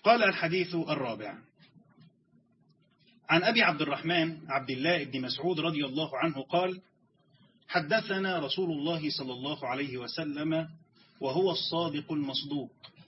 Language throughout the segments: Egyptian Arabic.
قال الحديث الرابع عن أبي عبد الرحمن عبد الله بن مسعود رضي الله عنه قال حدثنا رسول الله صلى الله عليه وسلم وهو الصادق المصدوق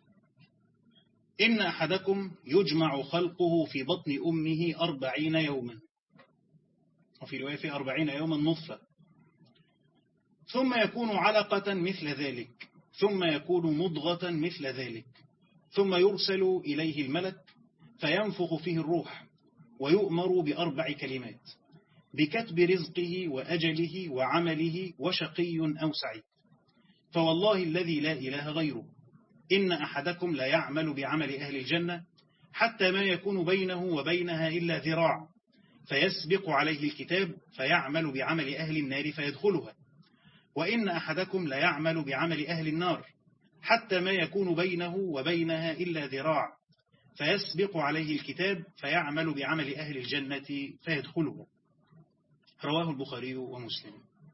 إن أحدكم يجمع خلقه في بطن أمه أربعين يوما وفي رواية في أربعين يوما نطفة ثم يكون علقة مثل ذلك ثم يكون مضغة مثل ذلك ثم يرسل إليه الملك فينفخ فيه الروح ويؤمر بأربع كلمات بكتب رزقه وأجله وعمله وشقي أو سعيد فوالله الذي لا إله غيره إن أحدكم لا يعمل بعمل أهل الجنة حتى ما يكون بينه وبينها إلا ذراع فيسبق عليه الكتاب فيعمل بعمل أهل النار فيدخلها وإن أحدكم لا يعمل بعمل أهل النار حتى ما يكون بينه وبينها إلا ذراع فيسبق عليه الكتاب فيعمل بعمل أهل الجنة فيدخلها رواه البخاري ومسلم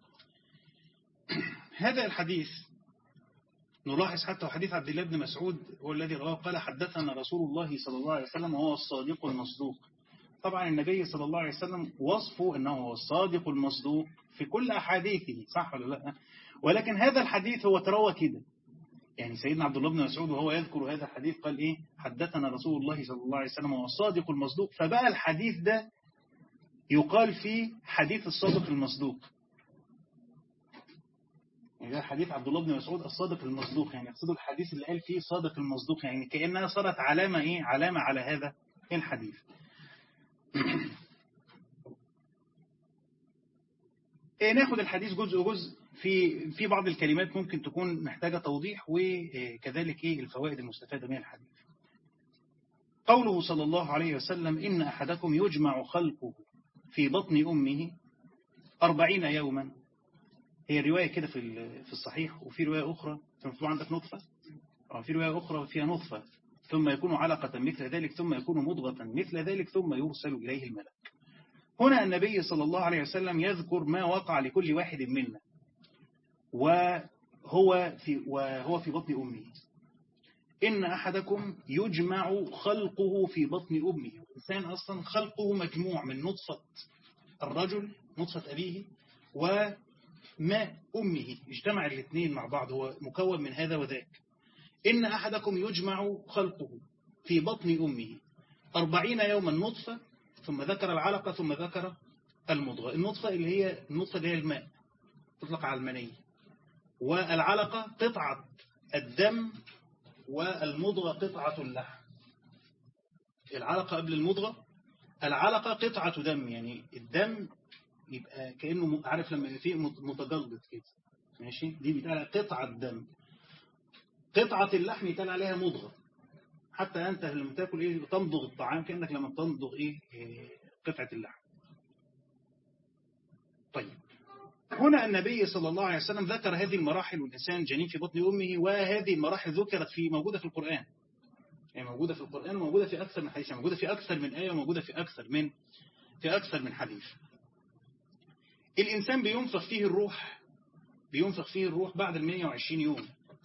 هذا الحديث نلاحظ حتى حديث عبد الله بن مسعود هو الذي رواه قال حدثنا رسول الله صلى الله عليه وسلم وهو الصادق المصدوق طبعا النبي صلى الله عليه وسلم وصفه أنه هو الصادق المصدوق في كل أحاديثه صح ولا لا ولكن هذا الحديث هو تروى كده يعني سيدنا عبد الله بن مسعود وهو يذكر هذا الحديث قال إيه حدثنا رسول الله صلى الله عليه وسلم وهو الصادق المصدوق فبقى الحديث ده يقال فيه حديث الصادق المصدوق يعني ده حديث عبد الله بن مسعود الصادق المصدوق يعني يقصد الحديث اللي قال فيه صادق المصدوق يعني كأنها صارت علامة إيه علامة على هذا الحديث إيه ناخد الحديث جزء جزء في في بعض الكلمات ممكن تكون محتاجة توضيح وكذلك إيه الفوائد المستفادة من الحديث قوله صلى الله عليه وسلم إن أحدكم يجمع خلقه في بطن أمه أربعين يوما هي رواية كده في في الصحيح وفي رواية أخرى في عندك نطفة أو في رواية أخرى فيها نطفة ثم يكون علقة مثل ذلك ثم يكون مضغة مثل ذلك ثم يرسل إليه الملك هنا النبي صلى الله عليه وسلم يذكر ما وقع لكل واحد منا وهو في, وهو في بطن أمه إن أحدكم يجمع خلقه في بطن أمه الإنسان أصلا خلقه مجموع من نطفة الرجل نطفة أبيه وماء أمه اجتمع الاثنين مع بعض هو مكون من هذا وذاك إن أحدكم يجمع خلقه في بطن أمه أربعين يوما نطفة ثم ذكر العلقة ثم ذكر المضغة النطفة اللي هي النطفة اللي هي الماء تطلق على المني والعلقة قطعة الدم والمضغة قطعة اللحم العلقة قبل المضغة العلقة قطعة دم يعني الدم يبقى كأنه عارف لما فيه متجلط كده ماشي دي بيتقال قطعة دم قطعة اللحم يتقال عليها مضغة حتى أنت لما تاكل إيه تمضغ الطعام كأنك لما تمضغ إيه, إيه قطعة اللحم طيب هنا النبي صلى الله عليه وسلم ذكر هذه المراحل والإنسان جنين في بطن أمه وهذه المراحل ذكرت في موجودة في القرآن يعني موجودة في القرآن وموجودة في أكثر من حديث يعني موجودة في أكثر من آية وموجودة في أكثر من في أكثر من حديث الإنسان بينفخ فيه الروح بينفخ فيه الروح بعد ال 120 يوم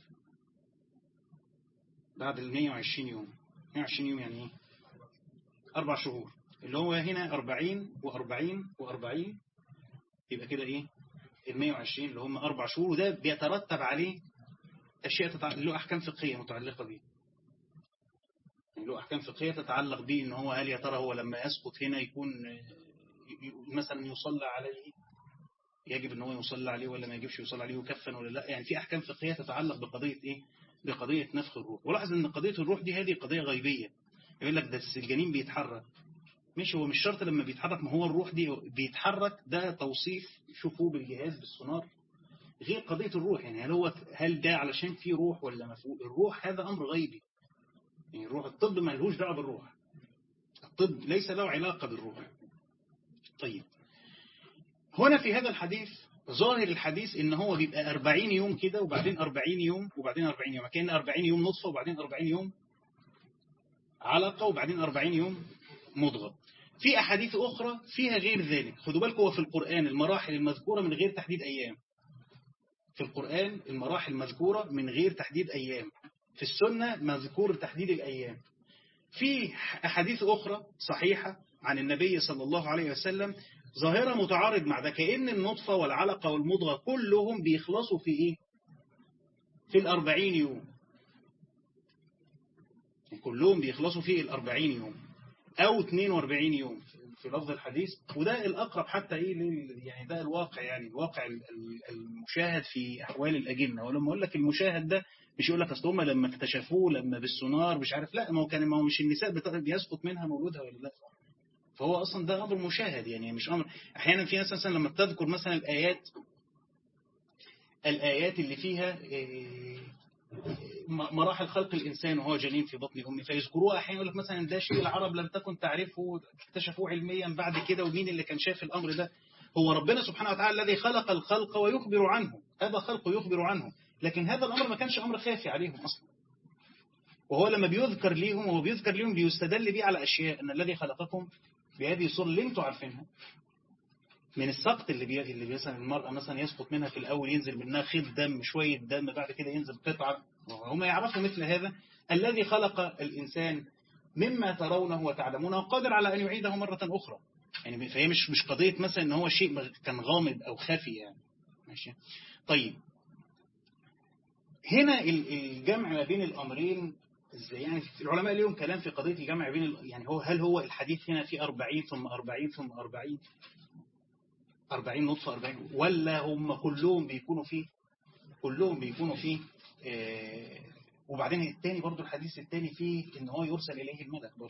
بعد ال 120 يوم 120 يوم يعني ايه أربع شهور اللي هو هنا 40 و40 و40 يبقى كده إيه ال 120 اللي هم أربع شهور وده بيترتب عليه أشياء تتع... له أحكام فقهية متعلقة به يعني له أحكام فقهية تتعلق به إن هو هل يا ترى هو لما يسقط هنا يكون مثلا يصلى عليه يجب ان هو يصلى عليه ولا ما يجبش يصلى عليه وكفن ولا لا يعني في أحكام فقهية تتعلق بقضية إيه بقضية نفخ الروح ولاحظ ان قضية الروح دي هذه قضية غيبية يقول لك ده الجنين بيتحرك مش هو مش شرط لما بيتحرك ما هو الروح دي بيتحرك ده توصيف يشوفوه بالجهاز بالسونار غير قضية الروح يعني هل هو هل ده علشان في روح ولا ما فيه الروح هذا أمر غيبي يعني الروح الطب ما لهوش دعوه بالروح الطب ليس له علاقة بالروح طيب هنا في هذا الحديث ظاهر الحديث ان هو بيبقى 40 يوم كده وبعدين 40 يوم وبعدين 40 يوم كأن 40 يوم نطفة وبعدين 40 يوم علقة وبعدين 40 يوم مضغة في أحاديث أخرى فيها غير ذلك خدوا بالكم هو في القرآن المراحل المذكورة من غير تحديد أيام في القرآن المراحل مذكورة من غير تحديد أيام في السنة مذكور تحديد الأيام في أحاديث أخرى صحيحة عن النبي صلى الله عليه وسلم ظاهرة متعارض مع ده كأن النطفة والعلقة والمضغة كلهم بيخلصوا في إيه في الأربعين يوم كلهم بيخلصوا في الأربعين يوم أو 42 يوم في لفظ الحديث وده الأقرب حتى إيه يعني ده الواقع يعني الواقع المشاهد في أحوال الأجنة ولما أقول لك المشاهد ده مش يقول لك أصل هم لما اكتشفوه لما بالسونار مش عارف لا ما هو كان ما هو مش النساء بيسقط منها مولودها ولا لا فهو أصلا ده أمر مشاهد يعني مش أمر أحيانا في ناس مثلا لما بتذكر مثلا الآيات الآيات اللي فيها مراحل خلق الإنسان وهو جنين في بطن أمه فيذكروها أحيانا يقول لك مثلا ده شيء العرب لم تكن تعرفه اكتشفوه علميا بعد كده ومين اللي كان شاف الأمر ده هو ربنا سبحانه وتعالى الذي خلق الخلق ويخبر عنه هذا خلق يخبر عنه لكن هذا الأمر ما كانش أمر خافي عليهم أصلا وهو لما بيذكر ليهم هو بيذكر ليهم بيستدل بيه على أشياء أن الذي خلقكم بهذه الصورة اللي انتوا عارفينها من السقط اللي بي... اللي مثلا المرأة مثلا يسقط منها في الأول ينزل منها خيط دم شوية دم بعد كده ينزل قطعة هم يعرفوا مثل هذا الذي خلق الإنسان مما ترونه وتعلمونه قادر على أن يعيده مرة أخرى يعني فهي مش مش قضية مثلا ان هو شيء كان غامض أو خفي يعني ماشي طيب هنا الجمع ما بين الأمرين ازاي يعني العلماء ليهم كلام في قضية الجمع بين يعني هو هل هو الحديث هنا في 40 ثم 40 ثم 40 40 نطفة 40 ولا هم كلهم بيكونوا فيه كلهم بيكونوا فيه آه وبعدين الثاني برضو الحديث الثاني فيه ان هو يرسل اليه الملك برضو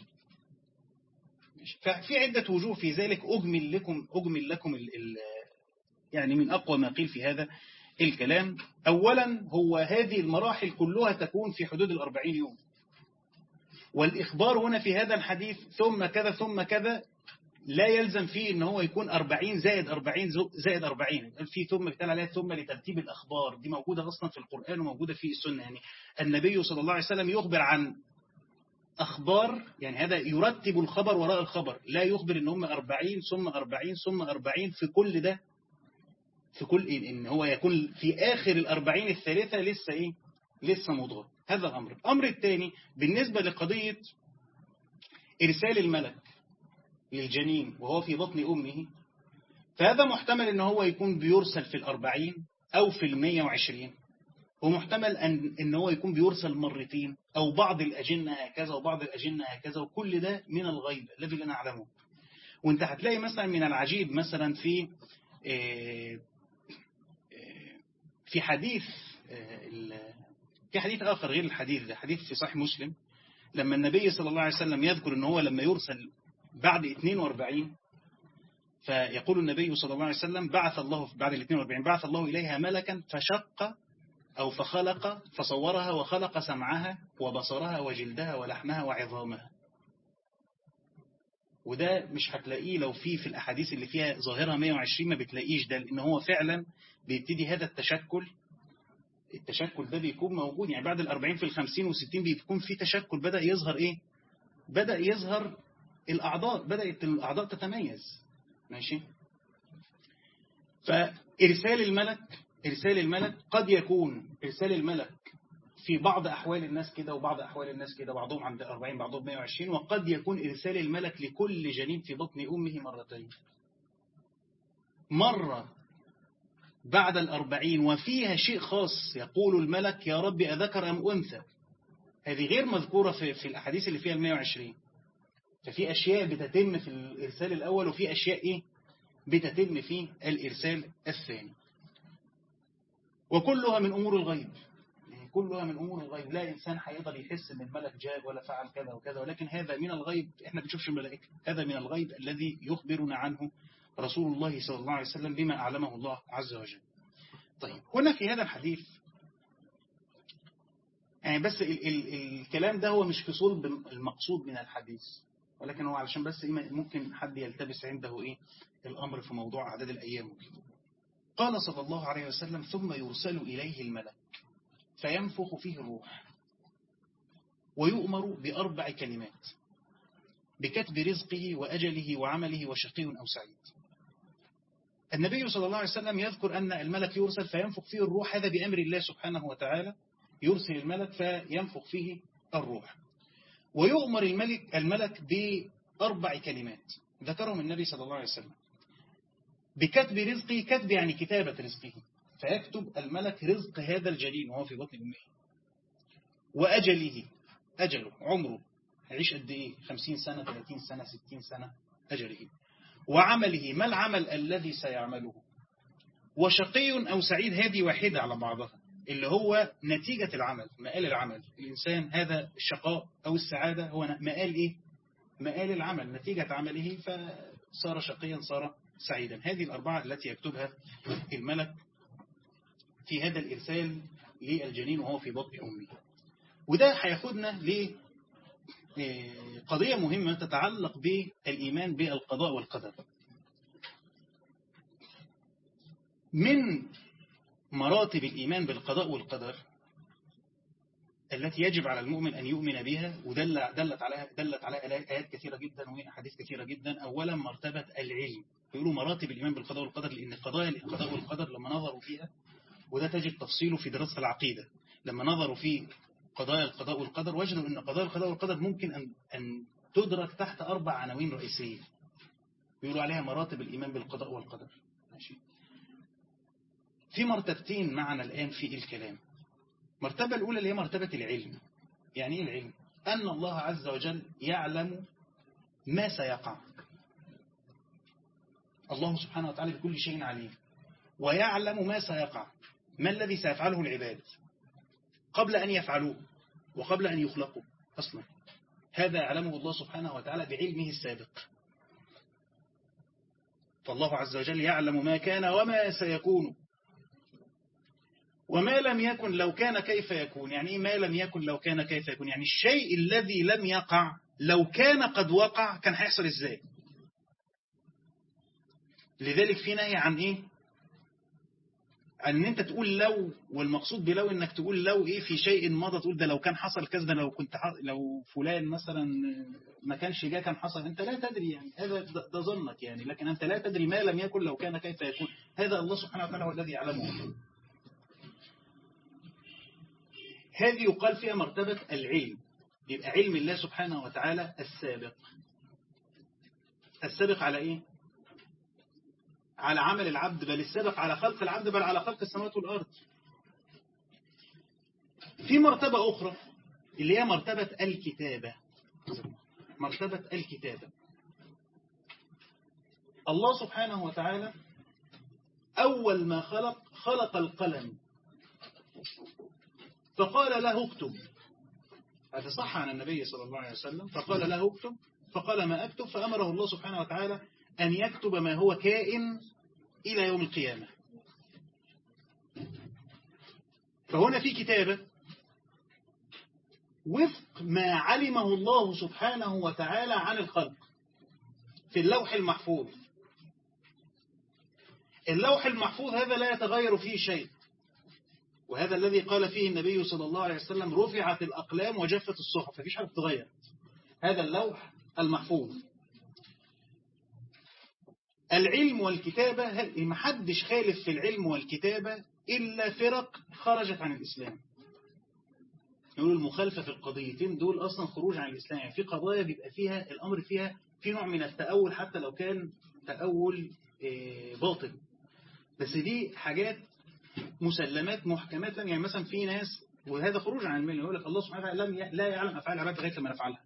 ففي عدة وجوه في ذلك أجمل لكم أجمل لكم ال ال يعني من أقوى ما قيل في هذا الكلام أولا هو هذه المراحل كلها تكون في حدود الأربعين يوم والإخبار هنا في هذا الحديث ثم كذا ثم كذا لا يلزم فيه ان هو يكون 40 زائد 40 زائد 40 في ثم بيتقال عليها ثم لترتيب الأخبار دي موجودة أصلا في القرآن وموجودة في السنة يعني النبي صلى الله عليه وسلم يخبر عن أخبار يعني هذا يرتب الخبر وراء الخبر لا يخبر ان هم 40 ثم 40 ثم 40 في كل ده في كل إن, إن هو يكون في آخر الأربعين الثالثة لسه إيه لسه مضغة هذا الأمر الأمر الثاني بالنسبة لقضية إرسال الملك للجنين وهو في بطن أمه فهذا محتمل ان هو يكون بيرسل في الأربعين أو في المية وعشرين ومحتمل أن, إن هو يكون بيرسل مرتين أو بعض الأجنة هكذا وبعض الأجنة هكذا وكل ده من الغيب الذي لا نعلمه وانت هتلاقي مثلا من العجيب مثلا في في حديث في حديث آخر غير الحديث ده حديث في صحيح مسلم لما النبي صلى الله عليه وسلم يذكر ان هو لما يرسل بعد 42 فيقول النبي صلى الله عليه وسلم بعث الله بعد ال 42 بعث الله إليها ملكا فشق أو فخلق فصورها وخلق سمعها وبصرها وجلدها ولحمها وعظامها وده مش هتلاقيه لو في في الأحاديث اللي فيها ظاهرة 120 ما بتلاقيش ده لأن هو فعلا بيبتدي هذا التشكل التشكل ده بيكون موجود يعني بعد الأربعين في الخمسين والستين بيكون في تشكل بدأ يظهر إيه بدأ يظهر الأعضاء بدأت الأعضاء تتميز ماشي فإرسال الملك إرسال الملك قد يكون إرسال الملك في بعض أحوال الناس كده وبعض أحوال الناس كده بعضهم عند 40 بعضهم 120 وقد يكون إرسال الملك لكل جنين في بطن أمه مرتين مرة بعد الأربعين وفيها شيء خاص يقول الملك يا رب أذكر أم أنثى هذه غير مذكورة في, في الأحاديث اللي فيها المية وعشرين ففي أشياء بتتم في الإرسال الأول وفي أشياء إيه بتتم في الإرسال الثاني وكلها من أمور الغيب يعني كلها من أمور الغيب لا إنسان هيقدر يحس أن الملك جاء ولا فعل كذا وكذا ولكن هذا من الغيب إحنا بنشوفش الملائكة هذا من الغيب الذي يخبرنا عنه رسول الله صلى الله عليه وسلم بما أعلمه الله عز وجل طيب هنا في هذا الحديث يعني بس ال ال الكلام ده هو مش في صلب المقصود من الحديث ولكن هو علشان بس ممكن حد يلتبس عنده إيه الأمر في موضوع عدد الأيام وكده قال صلى الله عليه وسلم ثم يرسل إليه الملك فينفخ فيه الروح ويؤمر بأربع كلمات بكتب رزقه وأجله وعمله وشقي أو سعيد النبي صلى الله عليه وسلم يذكر أن الملك يرسل فينفخ فيه الروح هذا بأمر الله سبحانه وتعالى يرسل الملك فينفخ فيه الروح ويؤمر الملك الملك بأربع كلمات ذكرهم النبي صلى الله عليه وسلم بكتب رزقه كتب يعني كتابة رزقه فيكتب الملك رزق هذا الجنين وهو في بطن أمه وأجله أجله عمره هيعيش قد إيه 50 سنة 30 سنة 60 سنة أجله وعمله ما العمل الذي سيعمله وشقي أو سعيد هذه واحدة على بعضها اللي هو نتيجة العمل مآل العمل الإنسان هذا الشقاء أو السعادة هو مآل إيه مآل العمل نتيجة عمله فصار شقيا صار سعيدا هذه الأربعة التي يكتبها الملك في هذا الإرسال للجنين وهو في بطن أمه وده هياخدنا لقضية مهمة تتعلق بالإيمان بالقضاء والقدر من مراتب الإيمان بالقضاء والقدر التي يجب على المؤمن أن يؤمن بها ودل دلت عليها دلت عليها آيات كثيرة جدا وأحاديث كثيرة جدا أولا مرتبة العلم يقولوا مراتب الإيمان بالقضاء والقدر لأن قضايا القضاء والقدر لما نظروا فيها وده تجد تفصيله في دراسة العقيدة لما نظروا في قضايا القضاء والقدر وجدوا أن قضايا القضاء والقدر ممكن أن, أن تدرك تحت أربع عناوين رئيسية يقولوا عليها مراتب الإيمان بالقضاء والقدر ماشي في مرتبتين معنا الآن في الكلام مرتبة الأولى اللي هي مرتبة العلم يعني إيه العلم أن الله عز وجل يعلم ما سيقع الله سبحانه وتعالى بكل شيء عليم ويعلم ما سيقع ما الذي سيفعله العباد قبل أن يفعلوه وقبل أن يخلقوا أصلا هذا يعلمه الله سبحانه وتعالى بعلمه السابق فالله عز وجل يعلم ما كان وما سيكون وما لم يكن لو كان كيف يكون يعني إيه ما لم يكن لو كان كيف يكون يعني الشيء الذي لم يقع لو كان قد وقع كان هيحصل ازاي لذلك في نهي عن ايه عن ان انت تقول لو والمقصود بلو انك تقول لو ايه في شيء مضى تقول ده لو كان حصل كذا لو كنت لو فلان مثلا ما كانش جاء كان حصل انت لا تدري يعني هذا ده ظنك يعني لكن انت لا تدري ما لم يكن لو كان كيف يكون هذا الله سبحانه وتعالى هو الذي يعلمه هذه يقال فيها مرتبة العلم يبقى علم الله سبحانه وتعالى السابق السابق على ايه على عمل العبد بل السابق على خلق العبد بل على خلق السماوات والأرض في مرتبة أخرى اللي هي مرتبة الكتابة مرتبة الكتابة الله سبحانه وتعالى أول ما خلق خلق القلم فقال له اكتب هذا صح عن النبي صلى الله عليه وسلم فقال له اكتب فقال ما أكتب فأمره الله سبحانه وتعالى أن يكتب ما هو كائن إلى يوم القيامة فهنا في كتابة وفق ما علمه الله سبحانه وتعالى عن الخلق في اللوح المحفوظ اللوح المحفوظ هذا لا يتغير فيه شيء وهذا الذي قال فيه النبي صلى الله عليه وسلم رفعت الأقلام وجفت الصحف فيش حاجة تتغير هذا اللوح المحفوظ العلم والكتابة محدش خالف في العلم والكتابة إلا فرق خرجت عن الإسلام يقول المخالفة في القضيتين دول أصلا خروج عن الإسلام يعني في قضايا بيبقى فيها الأمر فيها في نوع من التأول حتى لو كان تأول باطل بس دي حاجات مسلمات محكمات يعني مثلا في ناس وهذا خروج عن المله يقول لك الله سبحانه وتعالى لم لا يعلم أفعال العباد لغاية لما نفعلها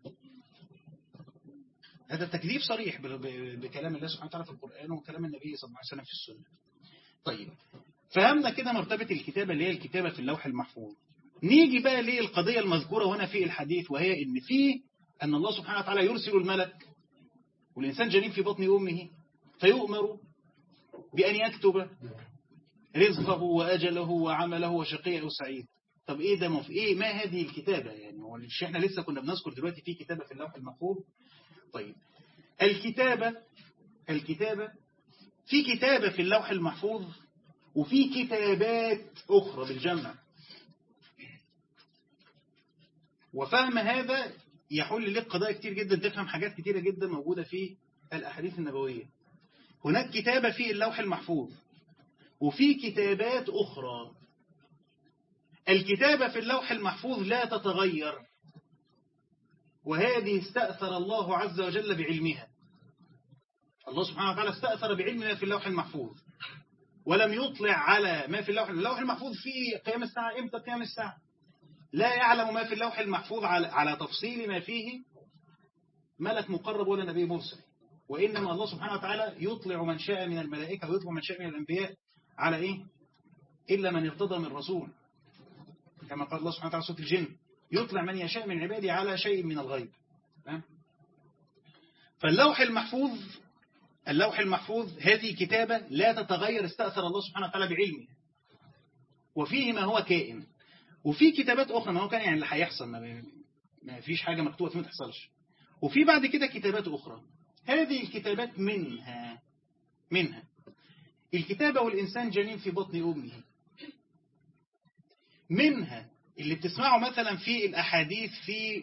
هذا تكذيب صريح بكلام الله سبحانه وتعالى في القرآن وكلام النبي صلى الله عليه وسلم في السنة طيب فهمنا كده مرتبة الكتابة اللي هي الكتابة في اللوح المحفوظ نيجي بقى للقضية المذكورة هنا في الحديث وهي ان في أن الله سبحانه وتعالى يرسل الملك والإنسان جنين في بطن أمه فيؤمر بأن يكتب رزقه وأجله وعمله وشقي أو سعيد طب إيه ده مف... إيه ما هذه الكتابة يعني هو مش إحنا لسه كنا بنذكر دلوقتي في كتابة في اللوح المحفوظ طيب الكتابة الكتابة في كتابة في اللوح المحفوظ وفي كتابات أخرى بالجمع وفهم هذا يحل لك قضايا كتير جدا تفهم حاجات كتيرة جدا موجودة في الأحاديث النبوية هناك كتابة في اللوح المحفوظ وفي كتابات أخرى الكتابة في اللوح المحفوظ لا تتغير وهذه استأثر الله عز وجل بعلمها الله سبحانه وتعالى استأثر بعلم ما في اللوح المحفوظ ولم يطلع على ما في اللوح اللوح المحفوظ في قيام الساعة إمتى قيام الساعة لا يعلم ما في اللوح المحفوظ على, على تفصيل ما فيه ملك مقرب ولا نبي مرسل وإنما الله سبحانه وتعالى يطلع من شاء من الملائكة ويطلع من شاء من الأنبياء على إيه إلا من ارتضى من رسول كما قال الله سبحانه وتعالى سورة الجن يطلع من يشاء من عباده على شيء من الغيب فاللوح المحفوظ اللوح المحفوظ هذه كتابة لا تتغير استأثر الله سبحانه وتعالى بعلمه وفيه ما هو كائن وفي كتابات أخرى ما هو كان يعني اللي هيحصل ما فيش حاجة مكتوبة فيه ما تحصلش وفي بعد كده كتابات أخرى هذه الكتابات منها منها الكتابة والإنسان جنين في بطن أمه منها اللي بتسمعه مثلا في الأحاديث في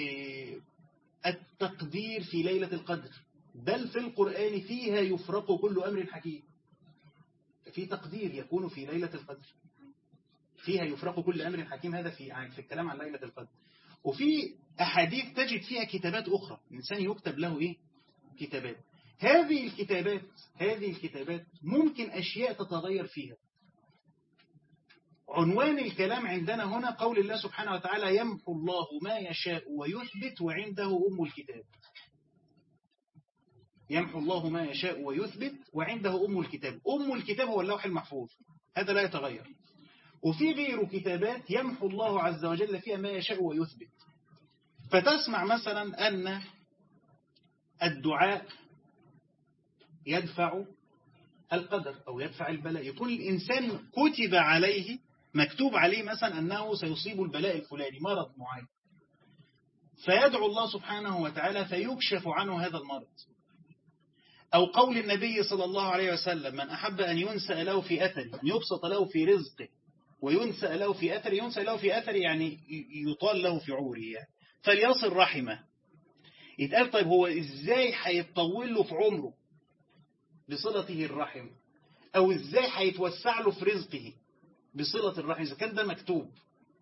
التقدير في ليلة القدر بل في القرآن فيها يفرق كل أمر حكيم في تقدير يكون في ليلة القدر فيها يفرق كل أمر حكيم هذا في في الكلام عن ليلة القدر وفي أحاديث تجد فيها كتابات أخرى الإنسان يكتب له إيه كتابات هذه الكتابات هذه الكتابات ممكن أشياء تتغير فيها عنوان الكلام عندنا هنا قول الله سبحانه وتعالى يمحو الله ما يشاء ويثبت وعنده أم الكتاب يمحو الله ما يشاء ويثبت وعنده أم الكتاب أم الكتاب هو اللوح المحفوظ هذا لا يتغير وفي غير كتابات يمحو الله عز وجل فيها ما يشاء ويثبت فتسمع مثلا أن الدعاء يدفع القدر أو يدفع البلاء يكون الإنسان كتب عليه مكتوب عليه مثلا أنه سيصيب البلاء الفلاني مرض معين فيدعو الله سبحانه وتعالى فيكشف عنه هذا المرض أو قول النبي صلى الله عليه وسلم من أحب أن ينسأ له في أثر أن يبسط له في رزقه وينسأ له في أثر ينسأ له في أثر يعني يطال له في عمره يعني فليصل رحمه يتقال طيب هو إزاي هيتطول له في عمره بصلته الرحم أو إزاي هيتوسع له في رزقه بصلة الرحم إذا كان ده مكتوب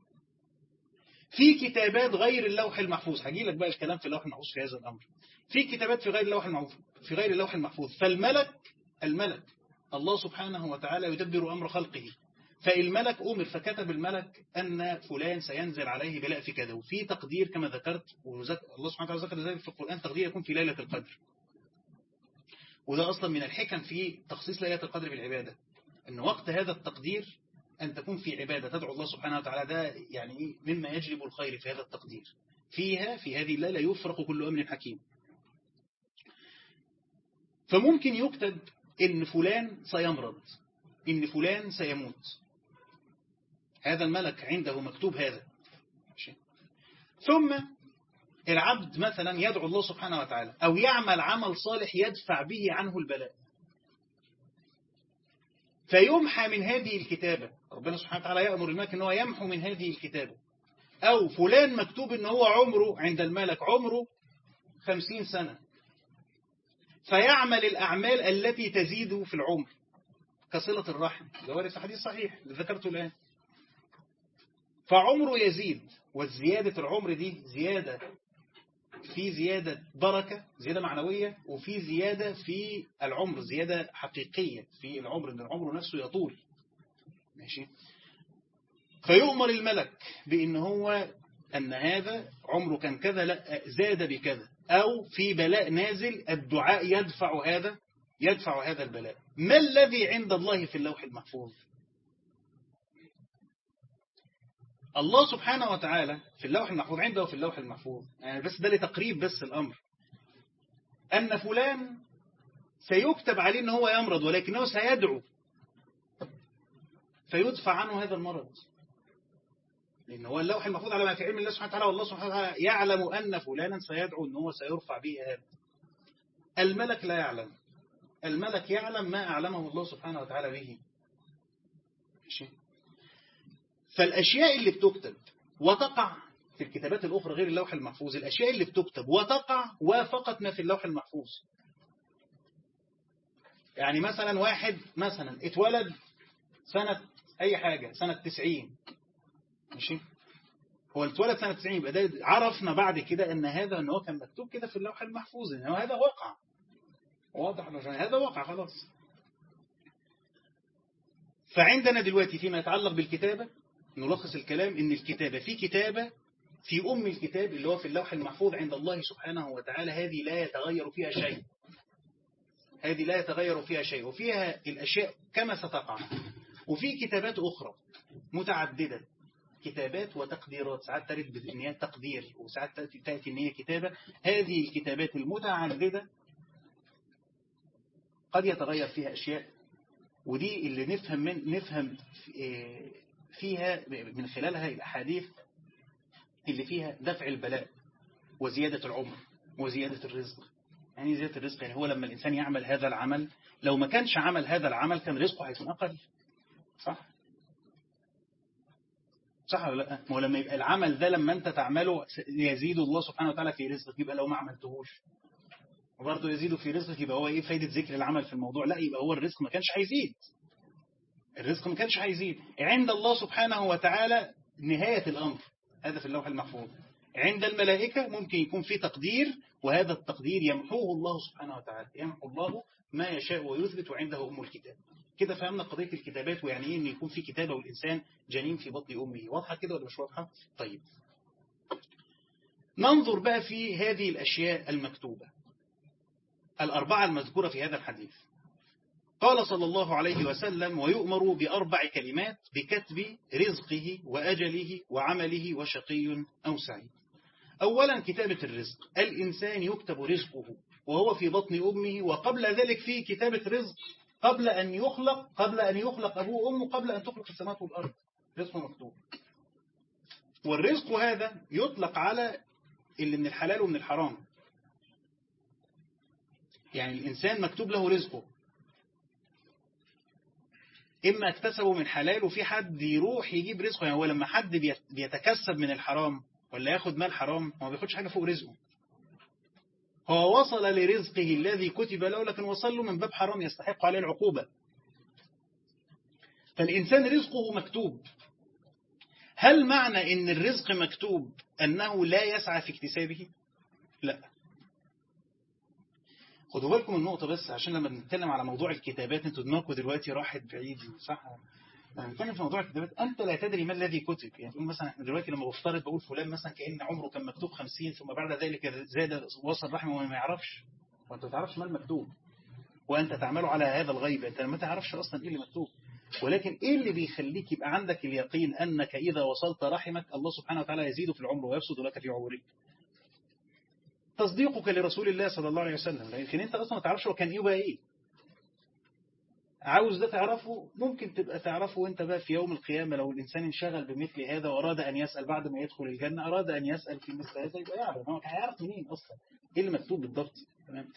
في كتابات غير اللوح المحفوظ هجي لك بقى الكلام في اللوح المحفوظ في هذا الأمر في كتابات في غير اللوح المحفوظ في غير اللوح المحفوظ فالملك الملك الله سبحانه وتعالى يدبر أمر خلقه فالملك أمر فكتب الملك أن فلان سينزل عليه بلاء في كذا وفي تقدير كما ذكرت الله سبحانه وتعالى ذكر ذلك في القرآن تقدير يكون في ليلة القدر وده أصلا من الحكم في تخصيص ليلة القدر بالعبادة أن وقت هذا التقدير أن تكون في عبادة تدعو الله سبحانه وتعالى ده يعني مما يجلب الخير في هذا التقدير فيها في هذه الليلة يفرق كل أمر حكيم فممكن يكتب إن فلان سيمرض إن فلان سيموت هذا الملك عنده مكتوب هذا ثم العبد مثلا يدعو الله سبحانه وتعالى أو يعمل عمل صالح يدفع به عنه البلاء فيمحى من هذه الكتابة ربنا سبحانه وتعالى يأمر الملك أنه يمحو من هذه الكتابة أو فلان مكتوب أنه هو عمره عند الملك عمره خمسين سنة فيعمل الأعمال التي تزيد في العمر كصلة الرحم ده وارث حديث صحيح اللي ذكرته الآن فعمره يزيد والزيادة العمر دي زيادة في زيادة بركة زيادة معنوية وفي زيادة في العمر زيادة حقيقية في العمر ان العمر نفسه يطول ماشي فيؤمر الملك بأن هو أن هذا عمره كان كذا لا زاد بكذا أو في بلاء نازل الدعاء يدفع هذا يدفع هذا البلاء ما الذي عند الله في اللوح المحفوظ الله سبحانه وتعالى في اللوح المحفوظ عنده في اللوح المحفوظ يعني بس ده لتقريب بس الأمر أن فلان سيكتب عليه أنه هو يمرض ولكنه سيدعو فيدفع عنه هذا المرض لأن هو اللوح المحفوظ على ما في علم الله سبحانه وتعالى والله سبحانه وتعالى يعلم أن فلانا سيدعو أنه هو سيرفع به هذا الملك لا يعلم الملك يعلم ما أعلمه الله سبحانه وتعالى به ماشي فالأشياء اللي بتكتب وتقع في الكتابات الأخرى غير اللوح المحفوظ الأشياء اللي بتكتب وتقع وافقت ما في اللوح المحفوظ يعني مثلا واحد مثلا اتولد سنة أي حاجة سنة تسعين ماشي هو اتولد سنة 90 يبقى ده عرفنا بعد كده ان هذا ان هو كان مكتوب كده في اللوح المحفوظ ان هذا وقع واضح هذا وقع خلاص فعندنا دلوقتي فيما يتعلق بالكتابة نلخص الكلام ان الكتابة في كتابة في أم الكتاب اللي هو في اللوح المحفوظ عند الله سبحانه وتعالى هذه لا يتغير فيها شيء هذه لا يتغير فيها شيء وفيها الأشياء كما ستقع وفي كتابات أخرى متعددة كتابات وتقديرات ساعات ترد بأن هي تقدير وساعات تأتي أن هي كتابة هذه الكتابات المتعددة قد يتغير فيها أشياء ودي اللي نفهم من نفهم فيها من خلالها الأحاديث اللي فيها دفع البلاء وزيادة العمر وزيادة الرزق يعني زيادة الرزق يعني هو لما الإنسان يعمل هذا العمل لو ما كانش عمل هذا العمل كان رزقه هيكون أقل صح صح ولا لا ما هو لما يبقى العمل ده لما أنت تعمله يزيد الله سبحانه وتعالى في رزقك يبقى لو ما عملتهوش وبرضه يزيد في رزقك يبقى هو ايه فايدة ذكر العمل في الموضوع لا يبقى هو الرزق ما كانش هيزيد الرزق ما كانش هيزيد عند الله سبحانه وتعالى نهاية الأمر هذا في اللوح المحفوظ عند الملائكة ممكن يكون في تقدير وهذا التقدير يمحوه الله سبحانه وتعالى يمحو الله ما يشاء ويثبت وعنده أم الكتاب كده فهمنا قضية الكتابات ويعني ايه ان يكون في كتابة والإنسان جنين في بطن أمه واضحة كده ولا مش واضحة طيب ننظر بقى في هذه الأشياء المكتوبة الأربعة المذكورة في هذا الحديث قال صلى الله عليه وسلم ويؤمر بأربع كلمات بكتب رزقه وأجله وعمله وشقي أو سعيد أولا كتابة الرزق الإنسان يكتب رزقه وهو في بطن أمه وقبل ذلك في كتابة رزق قبل أن يخلق قبل أن يخلق أبوه وأمه قبل أن تخلق السماوات والأرض رزقه مكتوب والرزق هذا يطلق على اللي من الحلال ومن الحرام يعني الإنسان مكتوب له رزقه إما اكتسبه من حلال وفي حد يروح يجيب رزقه يعني هو لما حد بيتكسب من الحرام ولا ياخد مال حرام هو ما بياخدش حاجة فوق رزقه هو وصل لرزقه الذي كتب له لكن وصل له من باب حرام يستحق عليه العقوبة فالإنسان رزقه مكتوب هل معنى ان الرزق مكتوب أنه لا يسعى في اكتسابه لا خدوا بالكم النقطة بس عشان لما بنتكلم على موضوع الكتابات انتوا دماغكم دلوقتي راحت بعيد صح لما بنتكلم في موضوع الكتابات انت لا تدري ما الذي كتب يعني تقول مثلا احنا دلوقتي لما بفترض بقول فلان مثلا كأن عمره كان مكتوب 50 ثم بعد ذلك زاد وصل رحمه وما يعرفش وانت ما تعرفش ما المكتوب وانت تعمل على هذا الغيب انت ما تعرفش اصلا ايه اللي مكتوب ولكن ايه اللي بيخليك يبقى عندك اليقين انك اذا وصلت رحمك الله سبحانه وتعالى يزيد في العمر ويبسط لك في عمرك تصديقك لرسول الله صلى الله عليه وسلم لكن انت اصلا ما تعرفش هو كان ايه وبقى ايه عاوز ده تعرفه ممكن تبقى تعرفه وانت بقى في يوم القيامة لو الإنسان انشغل بمثل هذا وأراد أن يسأل بعد ما يدخل الجنة أراد أن يسأل في مثل هذا يبقى يعلم هو هيعرف منين أصلا إيه اللي مكتوب بالضبط تمام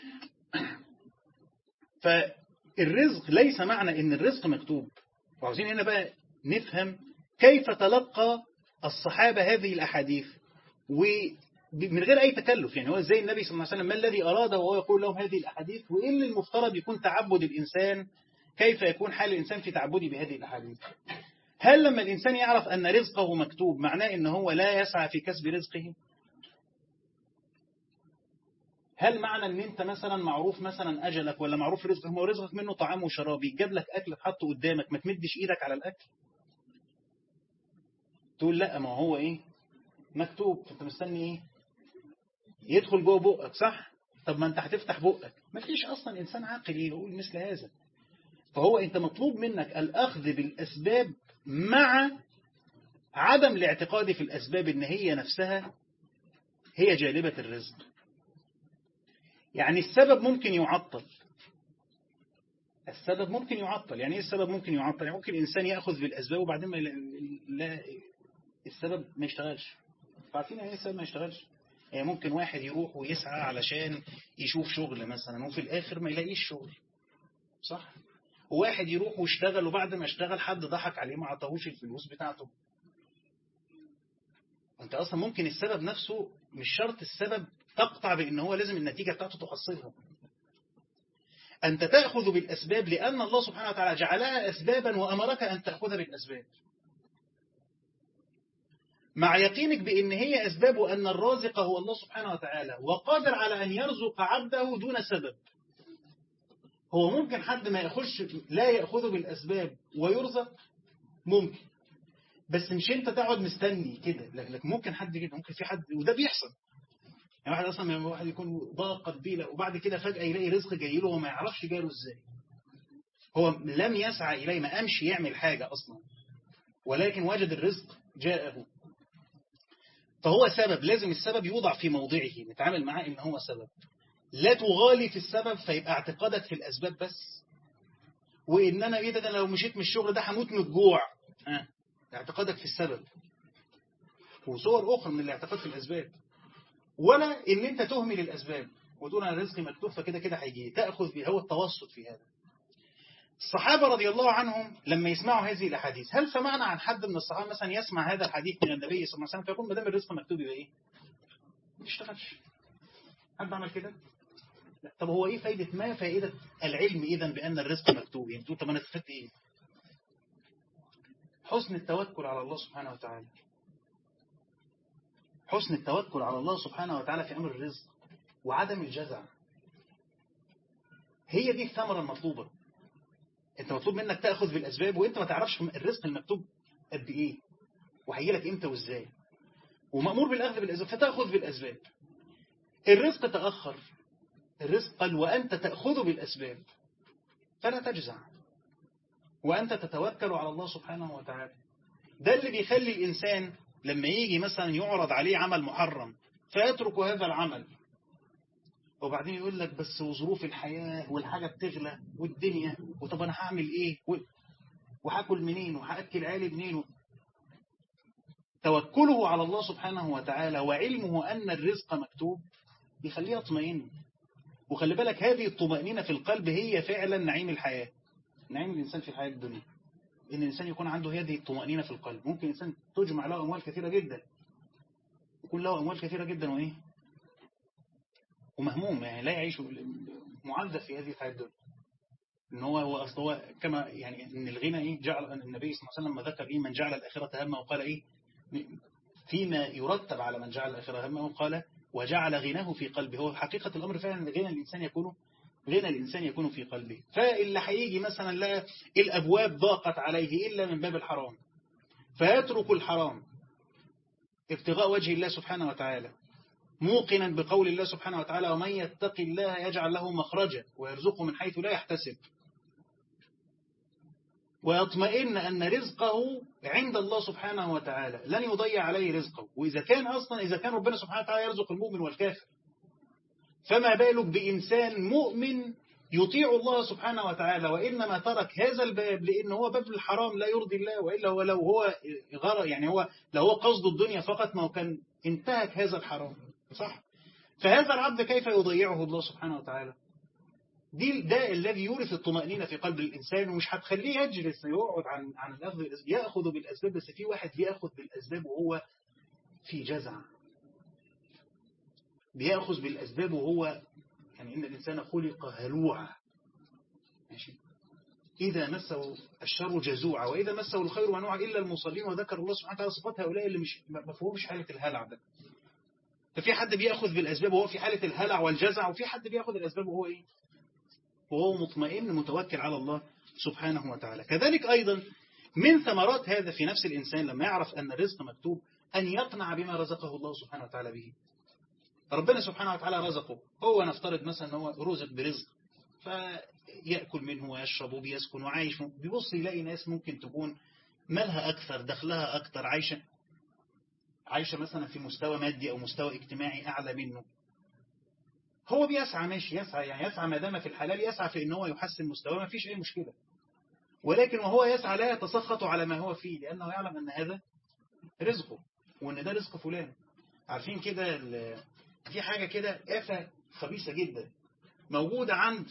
فالرزق ليس معنى إن الرزق مكتوب وعاوزين هنا بقى نفهم كيف تلقى الصحابة هذه الأحاديث و من غير أي تكلف يعني هو ازاي النبي صلى الله عليه وسلم ما الذي أراده وهو يقول لهم هذه الأحاديث وإيه اللي المفترض يكون تعبد الإنسان كيف يكون حال الإنسان في تعبده بهذه الأحاديث هل لما الإنسان يعرف أن رزقه مكتوب معناه أن هو لا يسعى في كسب رزقه هل معنى أن أنت مثلا معروف مثلا أجلك ولا معروف رزقك هو رزقك منه طعام وشراب يجاب لك أكل تحطه قدامك ما تمدش إيدك على الأكل تقول لا ما هو إيه مكتوب فأنت مستني إيه يدخل جوه بقك صح طب ما انت هتفتح بقك ما فيش اصلا انسان عاقل يقول مثل هذا فهو انت مطلوب منك الاخذ بالاسباب مع عدم الاعتقاد في الاسباب ان هي نفسها هي جالبة الرزق يعني السبب ممكن يعطل السبب ممكن يعطل يعني ايه السبب ممكن يعطل يعني ممكن الانسان ياخذ بالاسباب وبعدين ما لا السبب ما يشتغلش عارفين يعني ايه السبب ما يشتغلش يعني ممكن واحد يروح ويسعى علشان يشوف شغل مثلا وفي الآخر ما يلاقيش شغل صح وواحد يروح ويشتغل وبعد ما اشتغل حد ضحك عليه ما عطاهوش الفلوس بتاعته انت اصلا ممكن السبب نفسه مش شرط السبب تقطع بان هو لازم النتيجة بتاعته تحصلها أنت تأخذ بالأسباب لأن الله سبحانه وتعالى جعلها أسبابا وأمرك أن تأخذ بالأسباب مع يقينك بأن هي أسباب وأن الرازق هو الله سبحانه وتعالى وقادر على أن يرزق عبده دون سبب هو ممكن حد ما يخش لا يأخذه بالأسباب ويرزق ممكن بس مش انت تقعد مستني كده لك ممكن حد كده ممكن في حد وده بيحصل يعني واحد اصلا لما واحد يكون ضاقت بيه وبعد كده فجأة يلاقي رزق جاي له وما يعرفش جاي له ازاي هو لم يسعى إليه ما أمشي يعمل حاجة أصلا ولكن وجد الرزق جاءه فهو سبب لازم السبب يوضع في موضعه نتعامل معاه إن هو سبب لا تغالي في السبب فيبقى اعتقادك في الأسباب بس وإن أنا إيه ده لو مشيت من الشغل ده هموت من الجوع ها اعتقادك في السبب وصور أخرى من الاعتقاد في الأسباب ولا إن أنت تهمل الأسباب وتقول أنا رزقي مكتوب فكده كده هيجي تأخذ به هو التوسط في هذا الصحابة رضي الله عنهم لما يسمعوا هذه الأحاديث هل سمعنا عن حد من الصحابة مثلا يسمع هذا الحديث من النبي صلى الله عليه وسلم فيقول ما دام الرزق مكتوب يبقى إيه؟ ما تشتغلش حد عمل كده؟ لا. طب هو إيه فايدة ما فائدة العلم إذا بأن الرزق مكتوب يعني تقول طب أنا استفدت إيه؟ حسن التوكل على الله سبحانه وتعالى حسن التوكل على الله سبحانه وتعالى في أمر الرزق وعدم الجزع هي دي الثمرة المطلوبة انت مطلوب منك تأخذ بالأسباب وانت ما تعرفش الرزق المكتوب قد ايه وهيجي لك امتى وازاي ومأمور بالأخذ بالأسباب فتأخذ بالأسباب الرزق تأخر الرزق قال وأنت تأخذ بالأسباب فلا تجزع وأنت تتوكل على الله سبحانه وتعالى ده اللي بيخلي الإنسان لما يجي مثلا يعرض عليه عمل محرم فيترك هذا العمل وبعدين يقول لك بس وظروف الحياة والحاجة بتغلى والدنيا وطب أنا هعمل إيه وهاكل منين وهأكل عيالي منين توكله على الله سبحانه وتعالى وعلمه أن الرزق مكتوب بيخليه يطمئن وخلي بالك هذه الطمأنينة في القلب هي فعلا نعيم الحياة نعيم الإنسان في الحياة الدنيا إن الإنسان يكون عنده هذه الطمأنينة في القلب ممكن الإنسان تجمع له أموال كثيرة جدا يكون له أموال كثيرة جدا وإيه ومهموم يعني لا يعيش معذب في هذه الحياة الدنيا ان هو هو اصل هو كما يعني ان الغنى ايه جعل النبي صلى الله عليه وسلم ما ذكر ايه من جعل الاخره همه وقال ايه فيما يرتب على من جعل الاخره همه قال وجعل غناه في قلبه هو حقيقه الامر فعلا ان غنى الانسان يكون غنى الانسان يكون في قلبه فاللي هيجي مثلا لا الابواب ضاقت عليه الا من باب الحرام فيترك الحرام ابتغاء وجه الله سبحانه وتعالى موقنا بقول الله سبحانه وتعالى ومن يتق الله يجعل له مخرجا ويرزقه من حيث لا يحتسب ويطمئن أن رزقه عند الله سبحانه وتعالى لن يضيع عليه رزقه وإذا كان أصلا إذا كان ربنا سبحانه وتعالى يرزق المؤمن والكافر فما بالك بإنسان مؤمن يطيع الله سبحانه وتعالى وإنما ترك هذا الباب لأنه هو باب الحرام لا يرضي الله وإلا هو لو هو غرى يعني هو لو هو قصد الدنيا فقط ما هو كان انتهك هذا الحرام صح فهذا العبد كيف يضيعه الله سبحانه وتعالى دي ده الذي يورث الطمأنينة في قلب الإنسان ومش هتخليه يجلس يقعد عن عن الأخذ يأخذ بالأسباب بس في واحد بيأخذ بالأسباب وهو في جزع بيأخذ بالأسباب وهو يعني إن الإنسان خلق هلوعا ماشي إذا مسه الشر جزوعا وإذا مسه الخير منوعا إلا المصلين وذكر الله سبحانه وتعالى صفات هؤلاء اللي مش مفهومش حالة الهلع ده ففي حد بيأخذ بالأسباب وهو في حالة الهلع والجزع وفي حد بيأخذ الأسباب وهو إيه وهو مطمئن متوكل على الله سبحانه وتعالى كذلك أيضا من ثمرات هذا في نفس الإنسان لما يعرف أن الرزق مكتوب أن يقنع بما رزقه الله سبحانه وتعالى به ربنا سبحانه وتعالى رزقه هو نفترض مثلا أنه رزق برزق فيأكل منه ويشرب وبيسكن وعايش بيبص يلاقي ناس ممكن تكون مالها أكثر دخلها أكثر عايشة عايشة مثلا في مستوى مادي أو مستوى اجتماعي أعلى منه هو بيسعى ماشي يسعى يعني يسعى ما دام في الحلال يسعى في ان هو يحسن مستواه ما فيش أي مشكلة ولكن وهو يسعى لا يتسخط على ما هو فيه لأنه يعلم أن هذا رزقه وأن ده رزق فلان عارفين كده في حاجة كده آفة خبيثة جدا موجودة عند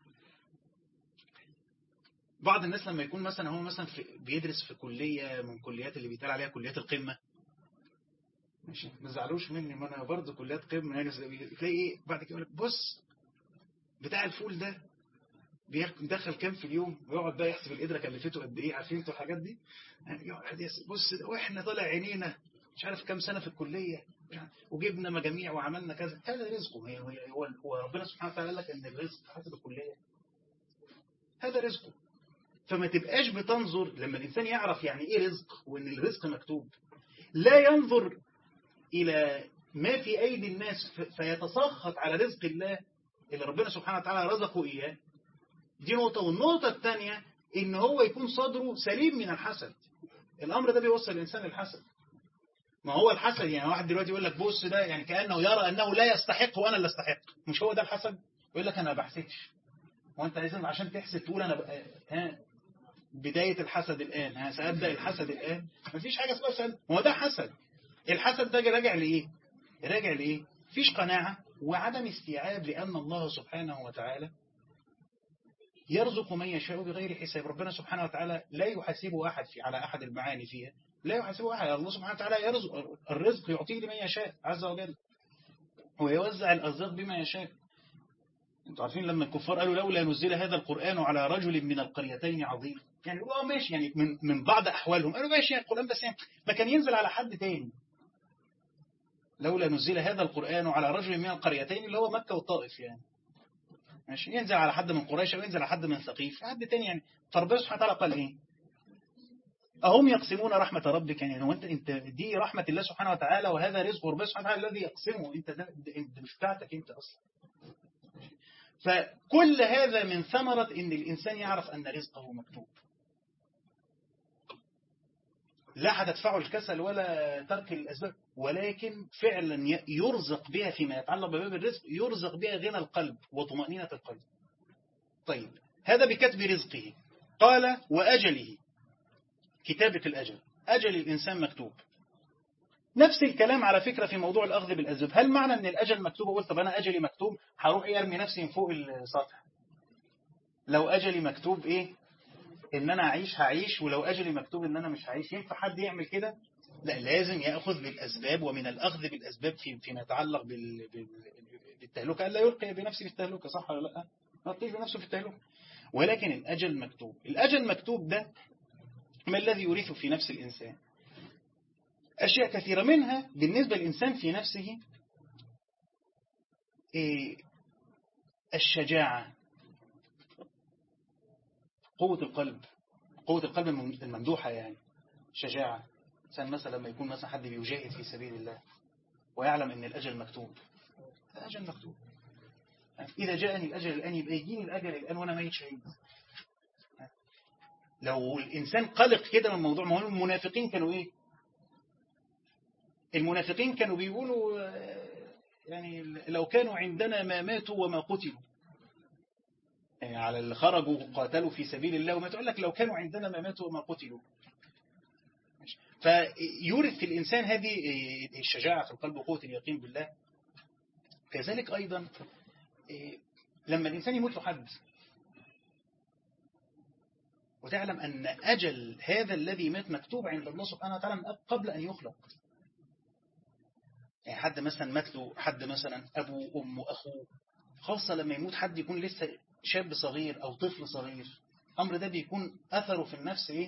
بعض الناس لما يكون مثلا هو مثلا في بيدرس في كلية من كليات اللي بيتقال عليها كليات القمة ماشي ما تزعلوش مني ما انا برضه كليات قمة يعني تلاقي ايه بعد كده بص بتاع الفول ده بيدخل كام في اليوم ويقعد بقى يحسب القدره كلفته قد ايه عارفين انتوا الحاجات دي يعني يقعد بص واحنا طالع عينينا مش عارف كام سنة في الكلية وجبنا مجاميع وعملنا كذا هذا رزقه هو هو ربنا سبحانه وتعالى قال لك ان الرزق حسب الكلية هذا رزقه فما تبقاش بتنظر لما الإنسان يعرف يعني إيه رزق وإن الرزق مكتوب لا ينظر إلى ما في أيدي الناس فيتسخط على رزق الله اللي ربنا سبحانه وتعالى رزقه إياه دي نقطة والنقطة الثانية إن هو يكون صدره سليم من الحسد الأمر ده بيوصل الإنسان للحسد ما هو الحسد يعني واحد دلوقتي يقول لك بص ده يعني كأنه يرى أنه لا يستحق وأنا اللي استحق مش هو ده الحسد يقول لك أنا ما بحسدش وأنت لازم عشان تحسد تقول أنا بقى ها بداية الحسد الآن ها سأبدأ الحسد الآن مفيش حاجة اسمها سأل هو ده حسد الحسد ده راجع لإيه راجع لإيه فيش قناعة وعدم استيعاب لأن الله سبحانه وتعالى يرزق من يشاء بغير حساب ربنا سبحانه وتعالى لا يحاسبه أحد في على أحد المعاني فيها لا يحاسبه أحد الله سبحانه وتعالى يرزق الرزق يعطيه لمن يشاء عز وجل ويوزع الأرزاق بما يشاء انتوا عارفين لما الكفار قالوا لولا نزل هذا القرآن على رجل من القريتين عظيم يعني اه ماشي يعني من من بعض أحوالهم قالوا ماشي يعني القرآن بس يعني ما كان ينزل على حد تاني لولا نزل هذا القرآن على رجل من القريتين اللي هو مكة والطائف يعني ماشي ينزل على حد من قريش أو ينزل على حد من ثقيف حد تاني يعني فربنا سبحانه وتعالى قال إيه أهم يقسمون رحمة ربك يعني هو أنت أنت دي رحمة الله سبحانه وتعالى وهذا رزق ربنا سبحانه وتعالى الذي يقسمه أنت ده انت مش بتاعتك أنت أصلا فكل هذا من ثمرة إن الإنسان يعرف أن رزقه مكتوب لا هتدفعه الكسل ولا ترك الأسباب ولكن فعلا يرزق بها فيما يتعلق بباب الرزق يرزق بها غنى القلب وطمأنينة القلب طيب هذا بكتب رزقه قال وأجله كتابة الأجل أجل الإنسان مكتوب نفس الكلام على فكرة في موضوع الأخذ بالأسباب هل معنى أن الأجل مكتوب وقلت طب أنا أجلي مكتوب هروح يرمي نفسي من فوق السطح لو أجلي مكتوب إيه ان انا اعيش هعيش ولو اجلي مكتوب ان انا مش هعيش ينفع حد يعمل كده لا لازم ياخذ بالاسباب ومن الاخذ بالاسباب في فيما يتعلق بال... بال... بالتهلكه الا يلقي بنفسه في التهلكه صح ولا لا ما يلقيش بنفسه في التهلكه ولكن الاجل مكتوب الاجل مكتوب ده ما الذي يورث في نفس الانسان اشياء كثيره منها بالنسبه للانسان في نفسه إيه الشجاعه قوة القلب قوة القلب الممدوحة يعني شجاعة إنسان مثلا لما يكون مثلا حد بيجاهد في سبيل الله ويعلم أن الأجل مكتوب الأجل مكتوب إذا جاءني الأجل الآن يبقى يجيني الأجل الآن وأنا ميت شهيد لو الإنسان قلق كده من الموضوع ما هو المنافقين كانوا إيه المنافقين كانوا بيقولوا يعني لو كانوا عندنا ما ماتوا وما قتلوا يعني على اللي خرجوا وقاتلوا في سبيل الله وما تقول لك لو كانوا عندنا ما ماتوا وما قتلوا فيورث في الإنسان هذه الشجاعة في القلب وقوة اليقين بالله كذلك أيضا لما الإنسان يموت له حد وتعلم أن أجل هذا الذي مات مكتوب عند الله سبحانه وتعالى قبل أن يخلق يعني حد مثلا مات له حد مثلا أبوه أمه أخوه خاصة لما يموت حد يكون لسه شاب صغير أو طفل صغير الأمر ده بيكون أثره في النفس إيه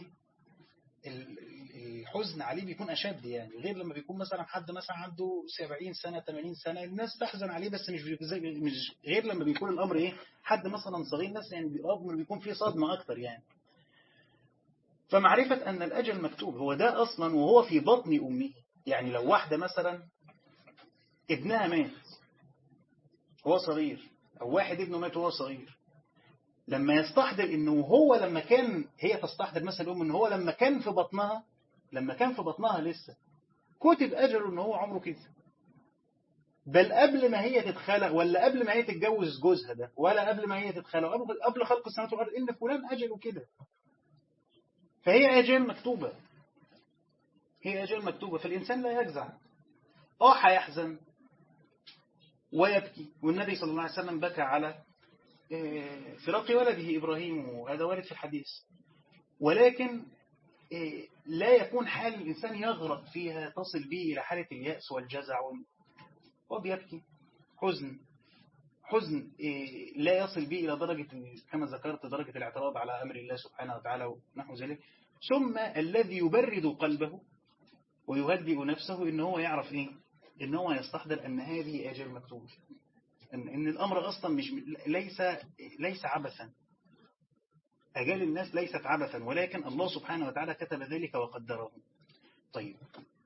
الحزن عليه بيكون أشد يعني غير لما بيكون مثلا حد مثلا عنده 70 سنة 80 سنة الناس تحزن عليه بس مش مش غير لما بيكون الأمر إيه حد مثلا صغير الناس يعني الأمر بيكون فيه صدمة أكتر يعني فمعرفة أن الأجل مكتوب هو ده أصلا وهو في بطن أمه يعني لو واحدة مثلا ابنها مات وهو صغير أو واحد ابنه مات وهو صغير لما يستحضر انه هو لما كان هي تستحضر مثلا الام ان هو لما كان في بطنها لما كان في بطنها لسه كتب اجله ان هو عمره كده بل قبل ما هي تتخلق ولا قبل ما هي تتجوز جوزها ده ولا قبل ما هي تتخلق قبل خلق السماوات والارض ان فلان اجله كده فهي اجال مكتوبه هي اجال مكتوبه فالانسان لا يجزع اه هيحزن ويبكي والنبي صلى الله عليه وسلم بكى على فراق ولده إبراهيم وهذا وارد في الحديث ولكن لا يكون حال الإنسان يغرق فيها تصل به إلى حالة اليأس والجزع وبيبكي حزن حزن لا يصل به إلى درجة كما ذكرت درجة الاعتراض على أمر الله سبحانه وتعالى ونحو ذلك ثم الذي يبرد قلبه ويهدئ نفسه ان هو يعرف ايه ان هو يستحضر ان هذه اجل مكتوب ان, إن الامر اصلا مش ليس ليس عبثا اجال الناس ليست عبثا ولكن الله سبحانه وتعالى كتب ذلك وقدره طيب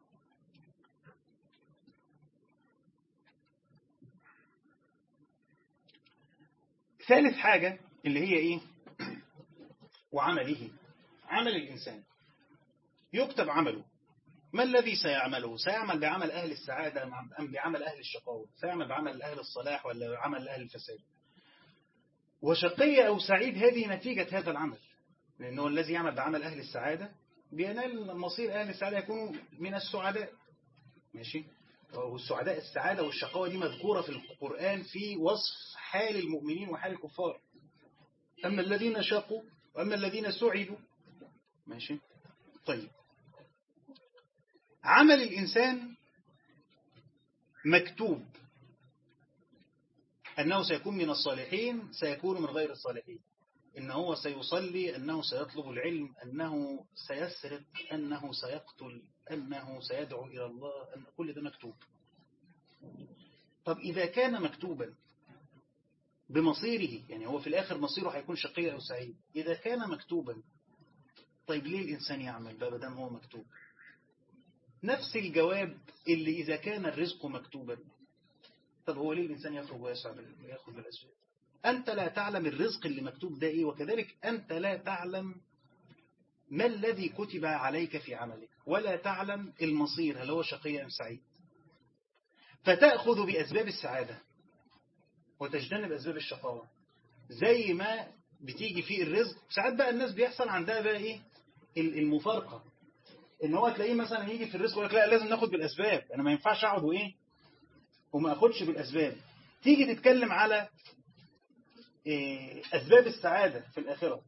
ثالث حاجة اللي هي ايه وعمله عمل الإنسان يكتب عمله ما الذي سيعمله سيعمل بعمل أهل السعادة أم بعمل أهل الشقاوة سيعمل بعمل أهل الصلاح ولا بعمل أهل الفساد وشقي أو سعيد هذه نتيجة هذا العمل لأنه الذي يعمل بعمل أهل السعادة بينال مصير أهل السعادة يكونوا من السعداء ماشي والسعداء السعادة والشقاوة دي مذكورة في القرآن في وصف حال المؤمنين وحال الكفار أما الذين شقوا وأما الذين سعدوا ماشي طيب عمل الإنسان مكتوب أنه سيكون من الصالحين سيكون من غير الصالحين إن هو سيصلي أنه سيطلب العلم أنه سيسرق أنه سيقتل أنه سيدعو إلى الله أن كل ده مكتوب طب إذا كان مكتوبا بمصيره يعني هو في الآخر مصيره هيكون شقي أو سعيد إذا كان مكتوبا طيب ليه الإنسان يعمل بقى بدام هو مكتوب نفس الجواب اللي إذا كان الرزق مكتوبا طب هو ليه الإنسان يخرج ويسعى ويأخذ بالأسباب أنت لا تعلم الرزق اللي مكتوب ده إيه وكذلك أنت لا تعلم ما الذي كتب عليك في عملك ولا تعلم المصير هل هو شقي أم سعيد فتأخذ بأسباب السعادة وتجتنب أسباب الشقاوة زي ما بتيجي في الرزق ساعات بقى الناس بيحصل عندها بقى إيه المفارقة ان هو تلاقيه مثلا يجي في الرزق ويقول لك لا لازم ناخد بالاسباب انا ما ينفعش اقعد وايه وما اخدش بالاسباب تيجي تتكلم على إيه اسباب السعاده في الاخره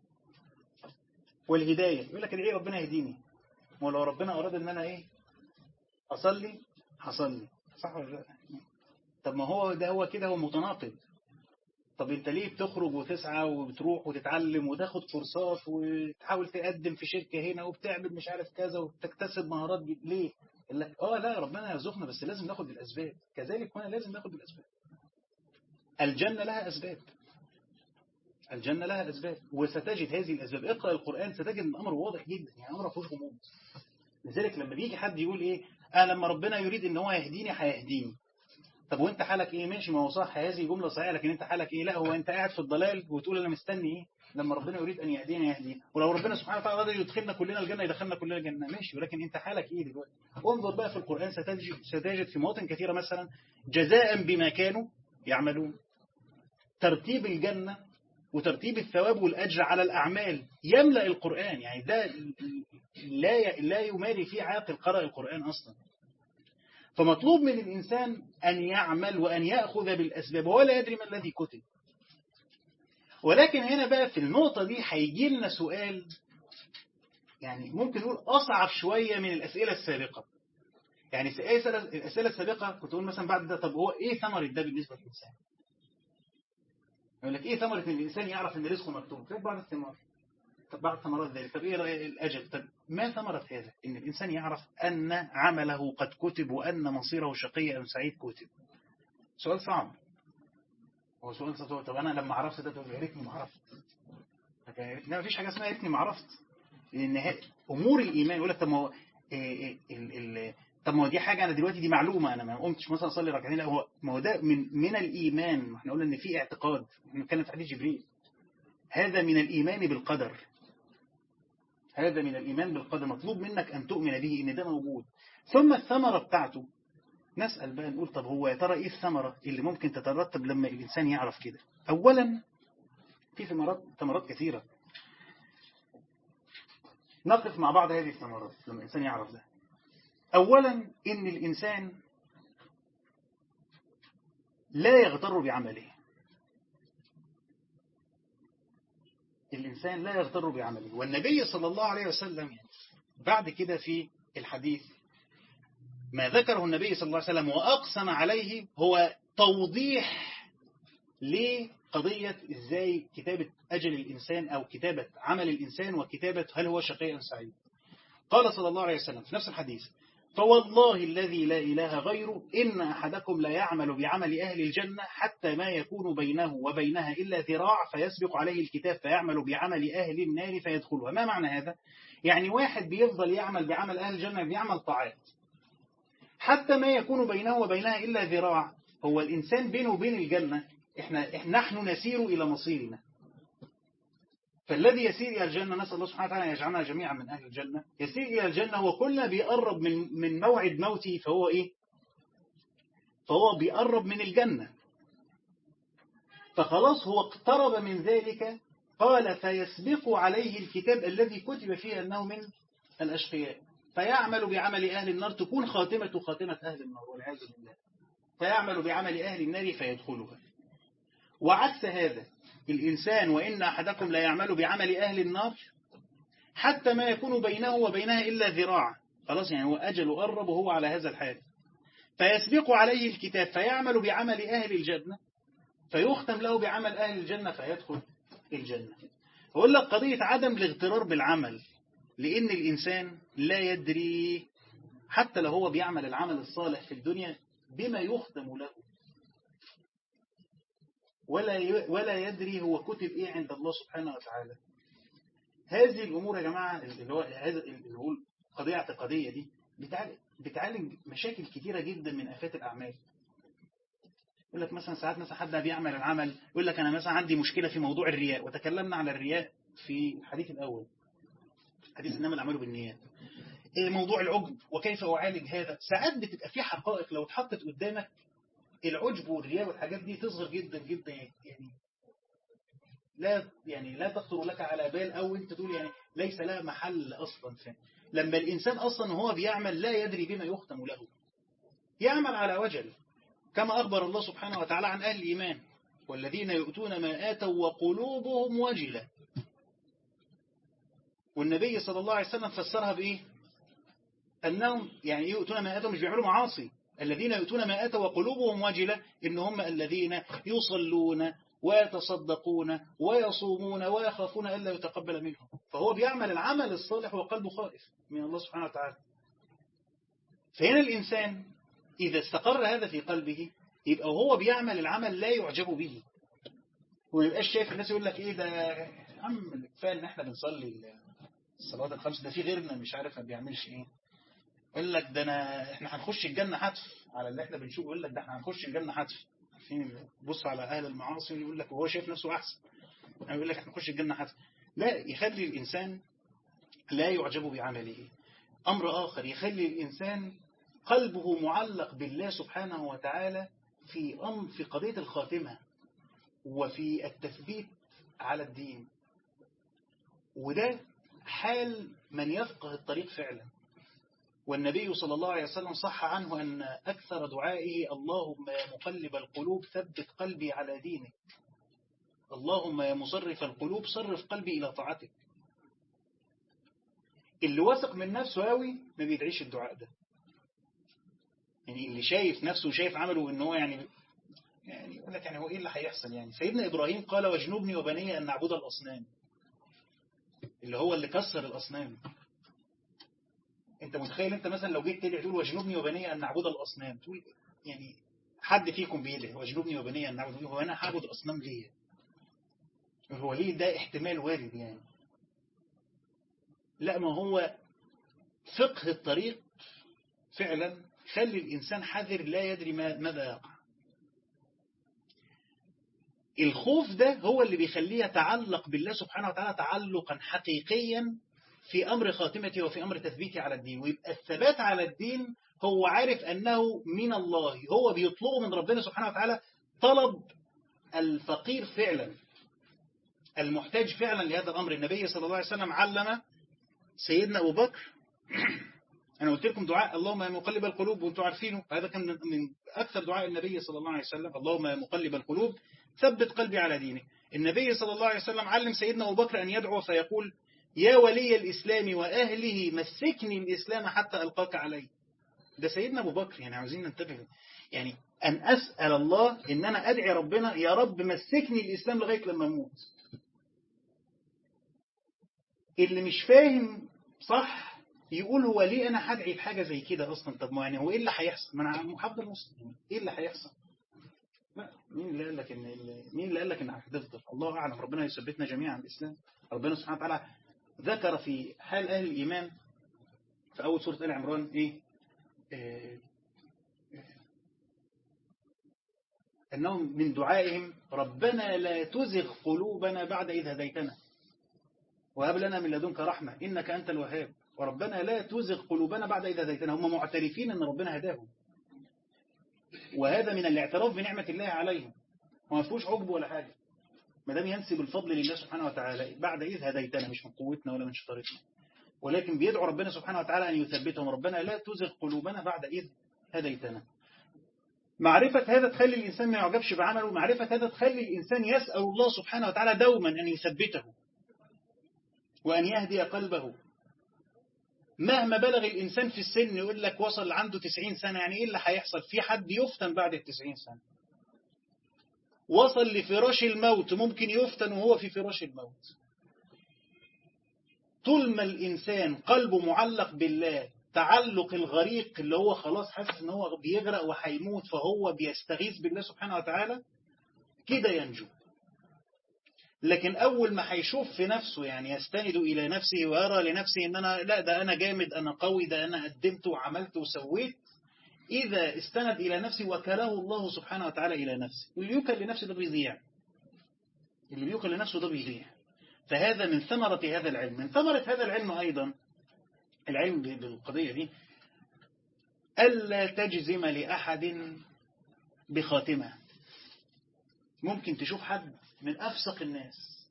والهدايه يقول لك ادعي ربنا يهديني ولو ربنا اراد ان انا ايه اصلي هصلي صح ولا لا طب ما هو ده هو كده هو متناقض طب انت ليه بتخرج وتسعى وبتروح وتتعلم وتاخد كورسات وتحاول تقدم في شركة هنا وبتعمل مش عارف كذا وتكتسب مهارات جد. ليه لا اه لا ربنا يرزقنا بس لازم ناخد بالاسباب كذلك وانا لازم ناخد بالاسباب الجنة لها اسباب الجنة لها اسباب وستجد هذه الاسباب اقرأ القرآن ستجد الامر واضح جدا يعني امر فيهوش غموض لذلك لما بيجي حد يقول ايه انا لما ربنا يريد ان هو يهديني هيهديني طب وانت حالك ايه ماشي ما هو صح هذه جملة صحيحة لكن انت حالك ايه لا هو انت قاعد في الضلال وتقول انا مستني ايه لما ربنا يريد ان يهدينا يهدينا ولو ربنا سبحانه وتعالى قدر يدخلنا كلنا الجنة يدخلنا كلنا الجنة ماشي ولكن انت حالك ايه دلوقتي انظر بقى في القرآن ستجد, ستجد في مواطن كثيرة مثلا جزاء بما كانوا يعملون ترتيب الجنة وترتيب الثواب والأجر على الأعمال يملأ القرآن يعني ده لا لا يماري فيه عاقل قرأ القرآن أصلا فمطلوب من الإنسان أن يعمل وأن يأخذ بالأسباب ولا يدري ما الذي كتب ولكن هنا بقى في النقطة دي هيجي لنا سؤال يعني ممكن نقول أصعب شوية من الأسئلة السابقة يعني الأسئلة السابقة كنت أقول مثلا بعد ده طب هو إيه ثمرة ده بالنسبة للإنسان يقول لك إيه ثمرة إن الإنسان يعرف إن رزقه مكتوب كيف بعد الثمار طب بعد ثمرات ذلك طب إيه الأجل طب ما ثمرة هذا إن الإنسان يعرف أن عمله قد كتب وأن مصيره شقي أم سعيد كتب سؤال صعب هو سؤال صعب طب أنا لما عرفت ده تقول يا ريتني ما عرفت لا مفيش حاجة اسمها يا ريتني ما عرفت لأن أمور الإيمان يقول لك طب ما هو إيه إيه طب ما هو دي حاجة أنا دلوقتي دي معلومة أنا ما قمتش مثلا أصلي ركعتين لا هو ما هو ده من من الإيمان احنا قلنا إن في اعتقاد احنا بنتكلم في حديث جبريل هذا من الإيمان بالقدر هذا من الإيمان بالقدر مطلوب منك أن تؤمن به إن ده موجود ثم الثمرة بتاعته نسأل بقى نقول طب هو يا ترى إيه الثمرة اللي ممكن تترتب لما الإنسان يعرف كده أولا في ثمرات ثمرات كثيرة نقف مع بعض هذه الثمرات لما الإنسان يعرف ده أولا إن الإنسان لا يغتر بعمله الإنسان لا يغتر بعمله والنبي صلى الله عليه وسلم يعني بعد كده في الحديث ما ذكره النبي صلى الله عليه وسلم وأقسم عليه هو توضيح لقضية إزاي كتابة أجل الإنسان أو كتابة عمل الإنسان وكتابة هل هو شقي أم سعيد قال صلى الله عليه وسلم في نفس الحديث فوالله الذي لا إله غيره إن أحدكم لا يعمل بعمل أهل الجنة حتى ما يكون بينه وبينها إلا ذراع فيسبق عليه الكتاب فيعمل بعمل أهل النار فيدخلها ما معنى هذا؟ يعني واحد بيفضل يعمل بعمل أهل الجنة بيعمل طاعات حتى ما يكون بينه وبينها إلا ذراع هو الإنسان بينه وبين الجنة إحنا نحن نسير إلى مصيرنا فالذي يسير إلى الجنة نسأل الله سبحانه وتعالى يجعلنا جميعا من أهل الجنة يسير إلى الجنة هو كل بيقرب من من موعد موته فهو إيه فهو بيقرب من الجنة فخلاص هو اقترب من ذلك قال فيسبق عليه الكتاب الذي كتب فيه أنه من الأشقياء فيعمل بعمل أهل النار تكون خاتمة خاتمة أهل النار والعياذ بالله فيعمل بعمل أهل النار فيدخلها وعكس هذا الإنسان وإن أحدكم لا يعمل بعمل أهل النار حتى ما يكون بينه وبينها إلا ذراع خلاص يعني هو أجل قرب وهو على هذا الحال فيسبق عليه الكتاب فيعمل بعمل أهل الجنة فيختم له بعمل أهل الجنة فيدخل الجنة أقول لك قضية عدم الاغترار بالعمل لأن الإنسان لا يدري حتى لو هو بيعمل العمل الصالح في الدنيا بما يختم له ولا ولا يدري هو كتب إيه عند الله سبحانه وتعالى هذه الأمور يا جماعة اللي هو هذا اللي هو القضية الاعتقادية دي بتعالج بتعالج مشاكل كتيرة جدا من آفات الأعمال يقول لك مثلا ساعات مثلا حد بيعمل العمل يقول لك أنا مثلا عندي مشكلة في موضوع الرياء وتكلمنا على الرياء في الحديث الأول حديث إنما الأعمال بالنيات إيه موضوع العجب وكيف أعالج هذا ساعات بتبقى في حقائق لو اتحطت قدامك العجب والرياء والحاجات دي تصغر جدا جدا يعني لا يعني لا تخطر لك على بال أو أنت تقول يعني ليس لها محل أصلا فين لما الإنسان أصلا هو بيعمل لا يدري بما يختم له يعمل على وجل كما أخبر الله سبحانه وتعالى عن أهل الإيمان والذين يؤتون ما آتوا وقلوبهم وجلة والنبي صلى الله عليه وسلم فسرها بإيه أنهم يعني يؤتون ما آتوا مش بيعملوا معاصي الذين يؤتون ما آتوا وقلوبهم وجلة إن هم الذين يصلون ويتصدقون ويصومون ويخافون ألا يتقبل منهم فهو بيعمل العمل الصالح وقلبه خائف من الله سبحانه وتعالى فهنا الإنسان إذا استقر هذا في قلبه يبقى هو بيعمل العمل لا يعجب به وما يبقاش شايف الناس يقول لك إيه ده يا عم كفايه إن إحنا بنصلي الصلوات الخمس ده في غيرنا مش عارف ما بيعملش إيه يقول لك ده أنا إحنا هنخش الجنة حتف على اللي إحنا بنشوفه يقول لك ده إحنا هنخش الجنة حتف عارفين بص على أهل المعاصي يقول لك وهو شايف نفسه أحسن يعني يقول لك إحنا نخش الجنة حتف لا يخلي الإنسان لا يعجب بعمله أمر آخر يخلي الإنسان قلبه معلق بالله سبحانه وتعالى في أمر في قضية الخاتمة وفي التثبيت على الدين وده حال من يفقه الطريق فعلا والنبي صلى الله عليه وسلم صح عنه أن أكثر دعائه اللهم يا مقلب القلوب ثبت قلبي على دينك اللهم يا مصرف القلوب صرف قلبي إلى طاعتك اللي واثق من نفسه قوي ما بيدعيش الدعاء ده يعني اللي شايف نفسه وشايف عمله ان هو يعني يعني يقول لك يعني هو ايه اللي هيحصل يعني سيدنا ابراهيم قال واجنبني وبني ان نعبد الاصنام اللي هو اللي كسر الاصنام انت متخيل انت مثلا لو جيت تدعي تقول واجنبني وبني ان نعبد الاصنام تقول يعني حد فيكم بيدعي واجنبني وبني ان نعبد هو انا هعبد اصنام ليه هو ليه ده احتمال وارد يعني لا ما هو فقه الطريق فعلا خلي الإنسان حذر لا يدري ماذا يقع الخوف ده هو اللي بيخليه يتعلق بالله سبحانه وتعالى تعلقا حقيقيا في أمر خاتمته وفي أمر تثبيته على الدين ويبقى الثبات على الدين هو عارف أنه من الله هو بيطلبه من ربنا سبحانه وتعالى طلب الفقير فعلا المحتاج فعلا لهذا الأمر النبي صلى الله عليه وسلم علم سيدنا أبو بكر أنا قلت لكم دعاء اللهم يا مقلب القلوب وانتم عارفينه هذا كان من أكثر دعاء النبي صلى الله عليه وسلم اللهم يا مقلب القلوب ثبت قلبي على دينك النبي صلى الله عليه وسلم علم سيدنا أبو بكر أن يدعو فيقول يا ولي الإسلام وأهله مسكني الإسلام حتى ألقاك عليه ده سيدنا أبو بكر يعني عاوزين ننتبه يعني أن أسأل الله إن أنا أدعي ربنا يا رب مسكني الإسلام لغاية لما أموت اللي مش فاهم صح يقول هو ليه انا هدعي بحاجه زي كده اصلا طب ما يعني هو ايه اللي هيحصل ما انا هفضل مسلم ايه اللي هيحصل لا مين اللي قال لك ان مين اللي قال لك انك هتفضل الله اعلم ربنا يثبتنا جميعا الاسلام ربنا سبحانه وتعالى ذكر في حال اهل الايمان في اول سوره ال عمران ايه آه انهم من دعائهم ربنا لا تزغ قلوبنا بعد اذ هديتنا وهب لنا من لدنك رحمه انك انت الوهاب وربنا لا تزغ قلوبنا بعد إذا هديتنا هم معترفين أن ربنا هداهم وهذا من الاعتراف بنعمة الله عليهم وما فيهوش عجب ولا حاجة ما دام ينسب الفضل لله سبحانه وتعالى بعد إذ هديتنا مش من قوتنا ولا من شطارتنا ولكن بيدعو ربنا سبحانه وتعالى أن يثبتهم ربنا لا تزغ قلوبنا بعد إذ هديتنا معرفة هذا تخلي الإنسان ما يعجبش بعمله معرفة هذا تخلي الإنسان يسأل الله سبحانه وتعالى دوما أن يثبته وأن يهدي قلبه مهما بلغ الإنسان في السن يقول لك وصل عنده 90 سنة يعني إيه اللي هيحصل في حد يفتن بعد ال 90 سنة وصل لفراش الموت ممكن يفتن وهو في فراش الموت طول ما الإنسان قلبه معلق بالله تعلق الغريق اللي هو خلاص حاسس ان هو بيغرق وهيموت فهو بيستغيث بالله سبحانه وتعالى كده ينجو لكن أول ما هيشوف في نفسه يعني يستند إلى نفسه ويرى لنفسه إن أنا لا ده أنا جامد أنا قوي ده أنا قدمت وعملت وسويت إذا استند إلى نفسه وكله الله سبحانه وتعالى إلى نفسه اللي يوكل لنفسه ده بيضيع اللي بيوكل لنفسه ده بيضيع فهذا من ثمرة هذا العلم من ثمرة هذا العلم أيضا العلم بالقضية دي ألا تجزم لأحد بخاتمة ممكن تشوف حد من أفسق الناس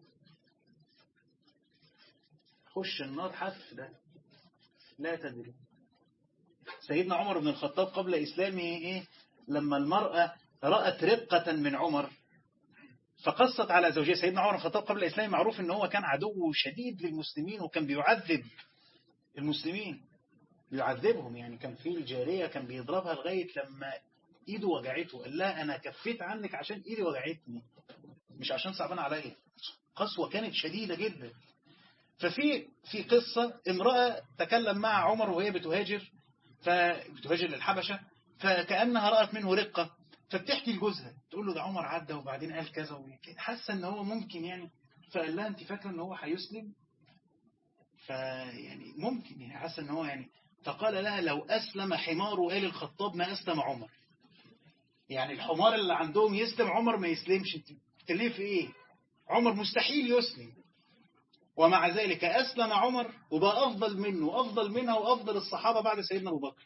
خش النار حف ده لا تدري سيدنا عمر بن الخطاب قبل إسلامه إيه لما المرأة رأت رقة من عمر فقصت على زوجها سيدنا عمر بن الخطاب قبل الإسلام معروف أنه هو كان عدو شديد للمسلمين وكان بيعذب المسلمين بيعذبهم يعني كان في الجارية كان بيضربها لغاية لما ايده وجعته قال لها انا كفيت عنك عشان ايدي وجعتني مش عشان صعبان عليا قسوة كانت شديدة جدا ففي في قصة امرأة تكلم مع عمر وهي بتهاجر فبتهاجر للحبشة فكأنها رأت منه رقة فبتحكي لجوزها تقول له ده عمر عدى وبعدين قال كذا وكده حاسة ان هو ممكن يعني فقال لها انت فاكرة ان هو هيسلم فيعني ممكن يعني حاسة ان هو يعني فقال لها لو أسلم حمار آل الخطاب ما أسلم عمر يعني الحمار اللي عندهم يسلم عمر ما يسلمش انت بتتكلمي في ايه عمر مستحيل يسلم ومع ذلك أسلم عمر وبقى أفضل منه وأفضل منها وأفضل الصحابة بعد سيدنا أبو بكر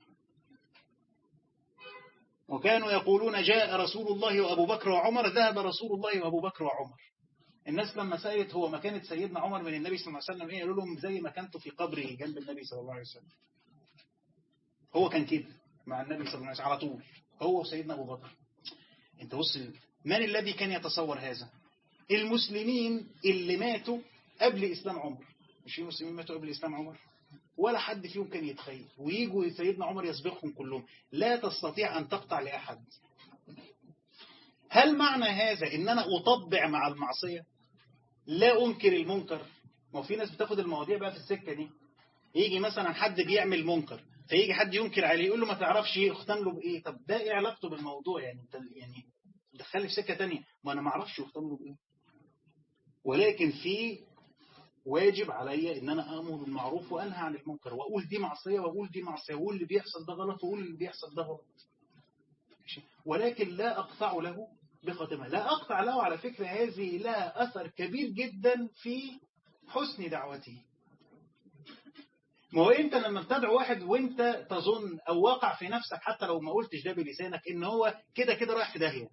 وكانوا يقولون جاء رسول الله وأبو بكر وعمر ذهب رسول الله وأبو بكر وعمر الناس لما سألت هو مكانة سيدنا عمر من النبي صلى الله عليه وسلم ايه قالوا لهم زي مكانته في قبره جنب النبي صلى الله عليه وسلم هو كان كده مع النبي صلى الله عليه وسلم على طول هو وسيدنا أبو بكر انت بص من الذي كان يتصور هذا المسلمين اللي ماتوا قبل إسلام عمر مش في مسلمين ماتوا قبل إسلام عمر ولا حد فيهم كان يتخيل ويجوا سيدنا عمر يسبقهم كلهم لا تستطيع أن تقطع لأحد هل معنى هذا ان انا اطبع مع المعصية لا انكر المنكر ما في ناس بتاخد المواضيع بقى في السكة دي يجي مثلا حد بيعمل منكر فيجي حد ينكر عليه يقول له ما تعرفش يختم له بايه طب ده ايه علاقته بالموضوع يعني انت يعني دخلني في سكة تانية ما انا ما اعرفش يختم له بايه ولكن في واجب عليا ان انا امر بالمعروف وانهى عن المنكر واقول دي معصيه واقول دي معصيه واقول اللي بيحصل ده غلط واقول اللي بيحصل ده غلط ولكن لا اقطع له بخاتمه لا اقطع له على فكره هذه لها اثر كبير جدا في حسن دعوته ما هو انت لما بتدعو واحد وانت تظن او واقع في نفسك حتى لو ما قلتش ده بلسانك ان هو كده كده رايح في داهيه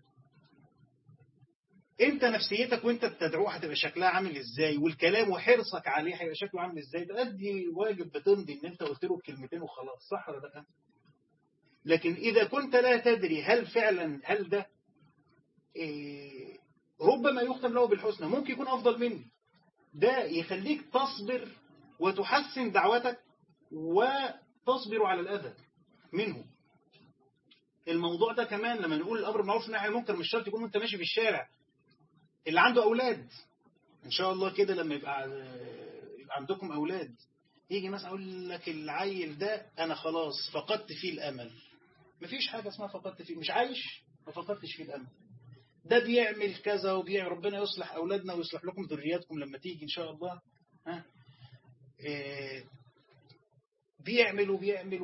انت نفسيتك وانت بتدعوه هتبقى شكلها عامل ازاي والكلام وحرصك عليه هيبقى شكله عامل ازاي ده ادي واجب بتمضي ان انت قلت له كلمتين وخلاص صح ولا لا لكن اذا كنت لا تدري هل فعلا هل ده إيه ربما يختم له بالحسنى ممكن يكون افضل مني ده يخليك تصبر وتحسن دعوتك وتصبر على الاذى منه الموضوع ده كمان لما نقول الامر بالمعروف والنهي عن المنكر مش شرط يكون انت ماشي في الشارع اللي عنده أولاد إن شاء الله كده لما يبقى, يبقى عندكم أولاد يجي مثلا اقول لك العيل ده انا خلاص فقدت فيه الامل مفيش حاجة اسمها فقدت فيه مش عايش ما فقدتش فيه الامل ده بيعمل كذا وبيعمل ربنا يصلح اولادنا ويصلح لكم ذرياتكم لما تيجي ان شاء الله ها إيه بيعمل وبيعمل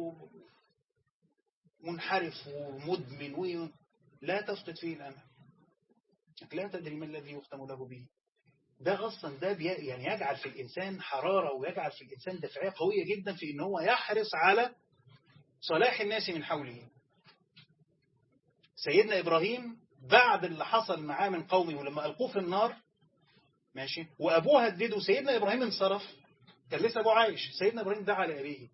منحرف ومدمن و... لا تفقد فيه الامل لا تدري ما الذي يختم له به ده أصلا ده بي يعني يجعل في الإنسان حرارة ويجعل في الإنسان دفعية قوية جدا في إن هو يحرص على صلاح الناس من حوله سيدنا إبراهيم بعد اللي حصل معاه من قومه ولما ألقوه في النار ماشي وأبوه هدده سيدنا إبراهيم انصرف كان لسه أبوه عايش سيدنا إبراهيم دعا لأبيه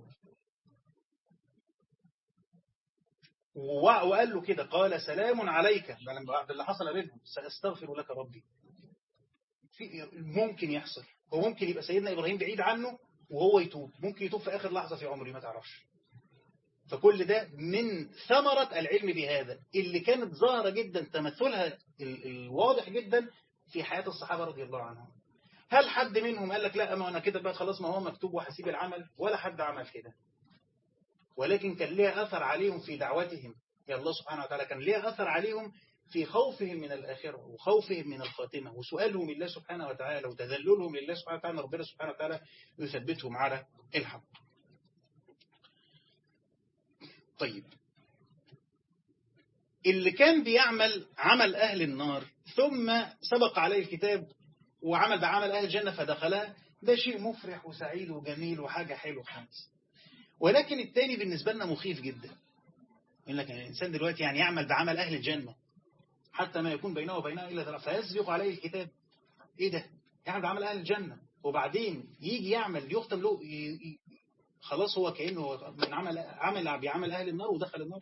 وقال له كده قال سلام عليك بعد اللي حصل بينهم سأستغفر لك ربي في ممكن يحصل وممكن يبقى سيدنا إبراهيم بعيد عنه وهو يتوب ممكن يتوب في آخر لحظة في عمره ما تعرفش فكل ده من ثمرة العلم بهذا اللي كانت ظاهرة جدا تمثلها الواضح جدا في حياة الصحابة رضي الله عنهم هل حد منهم قال لك لا ما أنا كده بقى خلاص ما هو مكتوب وحسيب العمل ولا حد عمل كده ولكن كان ليها أثر عليهم في دعوتهم يا الله سبحانه وتعالى كان ليها أثر عليهم في خوفهم من الآخرة وخوفهم من الخاتمة وسؤالهم لله سبحانه وتعالى وتذللهم لله سبحانه وتعالى ربنا سبحانه وتعالى يثبتهم على الحق طيب اللي كان بيعمل عمل أهل النار ثم سبق عليه الكتاب وعمل بعمل أهل الجنة فدخلها ده شيء مفرح وسعيد وجميل وحاجة حلوة خالص ولكن التاني بالنسبة لنا مخيف جدا يقول لك الإنسان دلوقتي يعني يعمل بعمل أهل الجنة حتى ما يكون بينه وبينها إلا ذرا فيسبق عليه الكتاب إيه ده يعمل بعمل أهل الجنة وبعدين يجي يعمل يختم له خلاص هو كأنه من عمل عمل بعمل أهل النار ودخل النار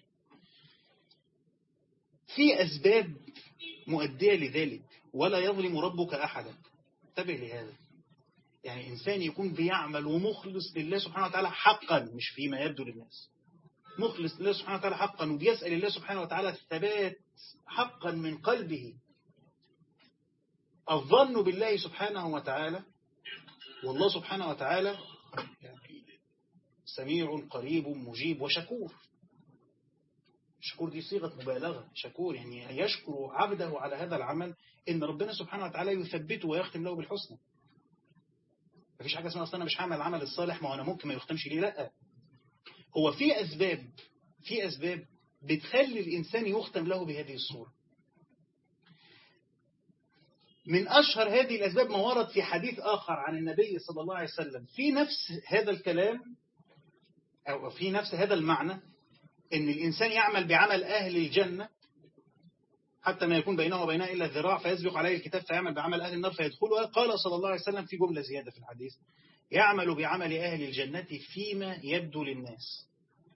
في أسباب مؤدية لذلك ولا يظلم ربك أحدا انتبه لهذا يعني إنسان يكون بيعمل ومخلص لله سبحانه وتعالى حقا مش فيما يبدو للناس مخلص لله سبحانه وتعالى حقا وبيسأل الله سبحانه وتعالى الثبات حقا من قلبه الظن بالله سبحانه وتعالى والله سبحانه وتعالى سميع قريب مجيب وشكور شكور دي صيغة مبالغة شكور يعني يشكر عبده على هذا العمل إن ربنا سبحانه وتعالى يثبته ويختم له بالحسنى مفيش حاجة اسمها أصلا أنا مش هعمل العمل الصالح ما أنا ممكن ما يختمش ليه لا هو في أسباب في أسباب بتخلي الإنسان يختم له بهذه الصورة من أشهر هذه الأسباب ما ورد في حديث آخر عن النبي صلى الله عليه وسلم في نفس هذا الكلام أو في نفس هذا المعنى أن الإنسان يعمل بعمل أهل الجنة حتى ما يكون بينه وبينها إلا الذراع فيسبق عليه الكتاب فيعمل بعمل أهل النار فيدخلها قال صلى الله عليه وسلم في جملة زيادة في الحديث يعمل بعمل أهل الجنة فيما يبدو للناس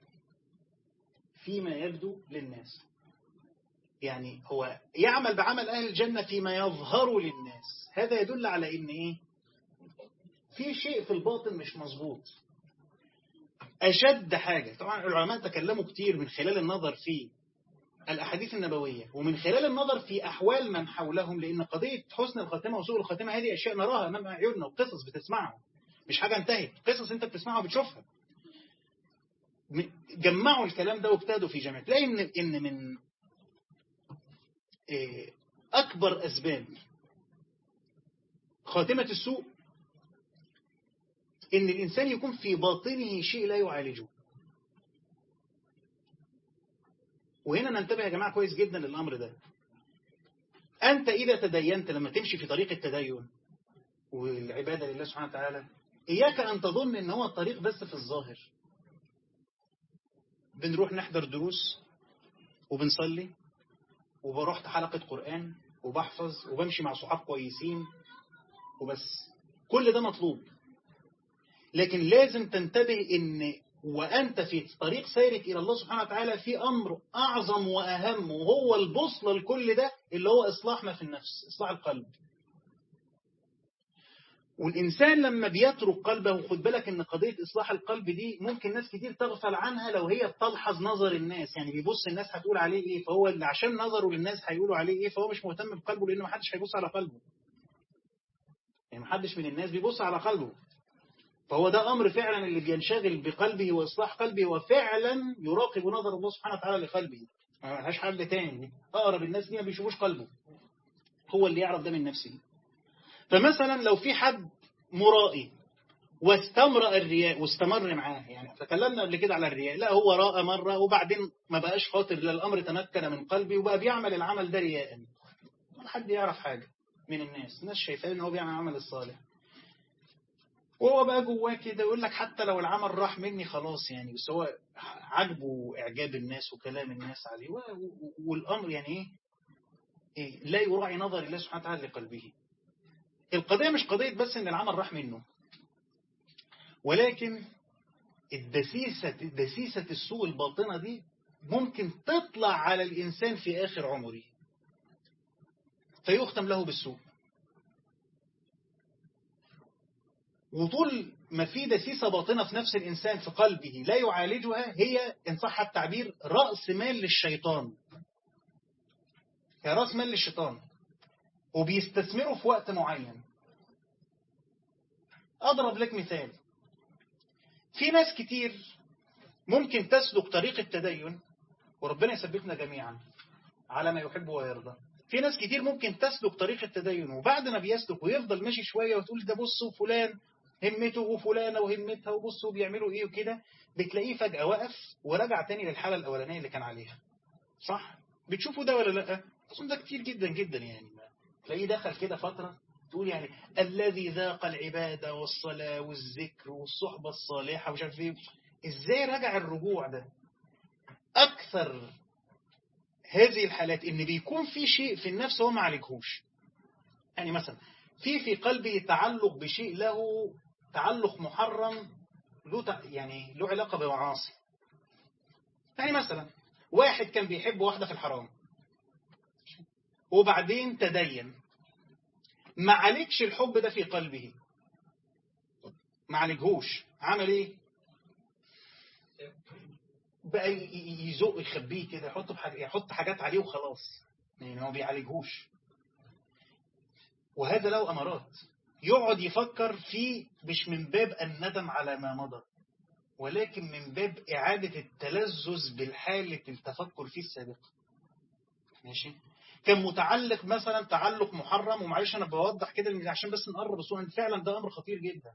فيما يبدو للناس يعني هو يعمل بعمل أهل الجنة فيما يظهر للناس هذا يدل على إن إيه في شيء في الباطن مش مظبوط أشد حاجة طبعا العلماء تكلموا كتير من خلال النظر في الأحاديث النبوية ومن خلال النظر في أحوال من حولهم لأن قضية حسن الخاتمة وسوء الخاتمة هذه أشياء نراها أمام أعيننا وقصص بتسمعها مش حاجة انتهت قصص أنت بتسمعها وبتشوفها جمعوا الكلام ده وابتدوا في جمع تلاقي إن, إن من أكبر أسباب خاتمة السوء إن الإنسان يكون في باطنه شيء لا يعالجه وهنا ننتبه يا جماعة كويس جدا للأمر ده أنت إذا تدينت لما تمشي في طريق التدين والعبادة لله سبحانه وتعالى إياك أن تظن إن هو الطريق بس في الظاهر بنروح نحضر دروس وبنصلي وبروح حلقة قرآن وبحفظ وبمشي مع صحاب كويسين وبس كل ده مطلوب لكن لازم تنتبه ان وأنت في طريق سيرك إلى الله سبحانه وتعالى في أمر أعظم وأهم وهو البوصلة لكل ده اللي هو إصلاح ما في النفس إصلاح القلب والإنسان لما بيترك قلبه خد بالك إن قضية إصلاح القلب دي ممكن ناس كتير تغفل عنها لو هي بتلحظ نظر الناس يعني بيبص الناس هتقول عليه إيه فهو اللي عشان نظره للناس هيقولوا عليه إيه فهو مش مهتم بقلبه لأنه محدش هيبص على قلبه يعني محدش من الناس بيبص على قلبه فهو ده أمر فعلا اللي بينشغل بقلبه وإصلاح قلبه وفعلا يراقب نظر الله سبحانه وتعالى لقلبه ما لهاش حل تاني أقرب الناس دي ما بيشوفوش قلبه هو اللي يعرف ده من نفسه فمثلا لو في حد مرائي واستمرأ الرياء واستمر معاه يعني تكلمنا قبل كده على الرياء لا هو راى مرة وبعدين ما بقاش خاطر لا الأمر تمكن من قلبي وبقى بيعمل العمل ده رياء ولا حد يعرف حاجة من الناس الناس شايفاه ان هو بيعمل العمل الصالح وهو بقى جواه كده يقول لك حتى لو العمل راح مني خلاص يعني بس هو عجبه إعجاب الناس وكلام الناس عليه والأمر يعني إيه, إيه لا يراعي نظر الله سبحانه وتعالى لقلبه القضية مش قضية بس إن العمل راح منه ولكن الدسيسة, دسيسة السوء الباطنة دي ممكن تطلع على الإنسان في آخر عمره فيختم له بالسوء وطول ما في دسيسة باطنة في نفس الإنسان في قلبه لا يعالجها هي إن صح التعبير رأس مال للشيطان هي رأس مال للشيطان وبيستثمره في وقت معين أضرب لك مثال في ناس كتير ممكن تسلك طريق التدين وربنا يثبتنا جميعا على ما يحب ويرضى في ناس كتير ممكن تسلك طريق التدين وبعد ما بيسلك ويفضل ماشي شوية وتقول ده بصوا فلان همته وفلانة وهمتها وبصوا بيعملوا ايه وكده بتلاقيه فجأة وقف ورجع تاني للحالة الأولانية اللي كان عليها صح؟ بتشوفوا ده ولا لا؟ أظن ده كتير جدا جدا يعني تلاقيه دخل كده فترة تقول يعني الذي ذاق العبادة والصلاة والذكر والصحبة الصالحة ومش عارف ايه ازاي رجع الرجوع ده أكثر هذه الحالات ان بيكون في شيء في النفس هو ما عالجهوش يعني مثلا في في قلبه تعلق بشيء له تعلق محرم له يعني له علاقة بمعاصي يعني مثلا واحد كان بيحب واحدة في الحرام وبعدين تدين ما عالجش الحب ده في قلبه ما عالجهوش عمل ايه بقى يزق يخبيه كده يحط يحط حاجات عليه وخلاص يعني هو بيعالجهوش وهذا له أمارات يقعد يفكر فيه مش من باب الندم على ما مضى ولكن من باب إعادة التلذذ بالحالة التفكر فيه السابق ماشي كان متعلق مثلا تعلق محرم ومعلش أنا بوضح كده عشان بس نقرب الصورة فعلا ده أمر خطير جدا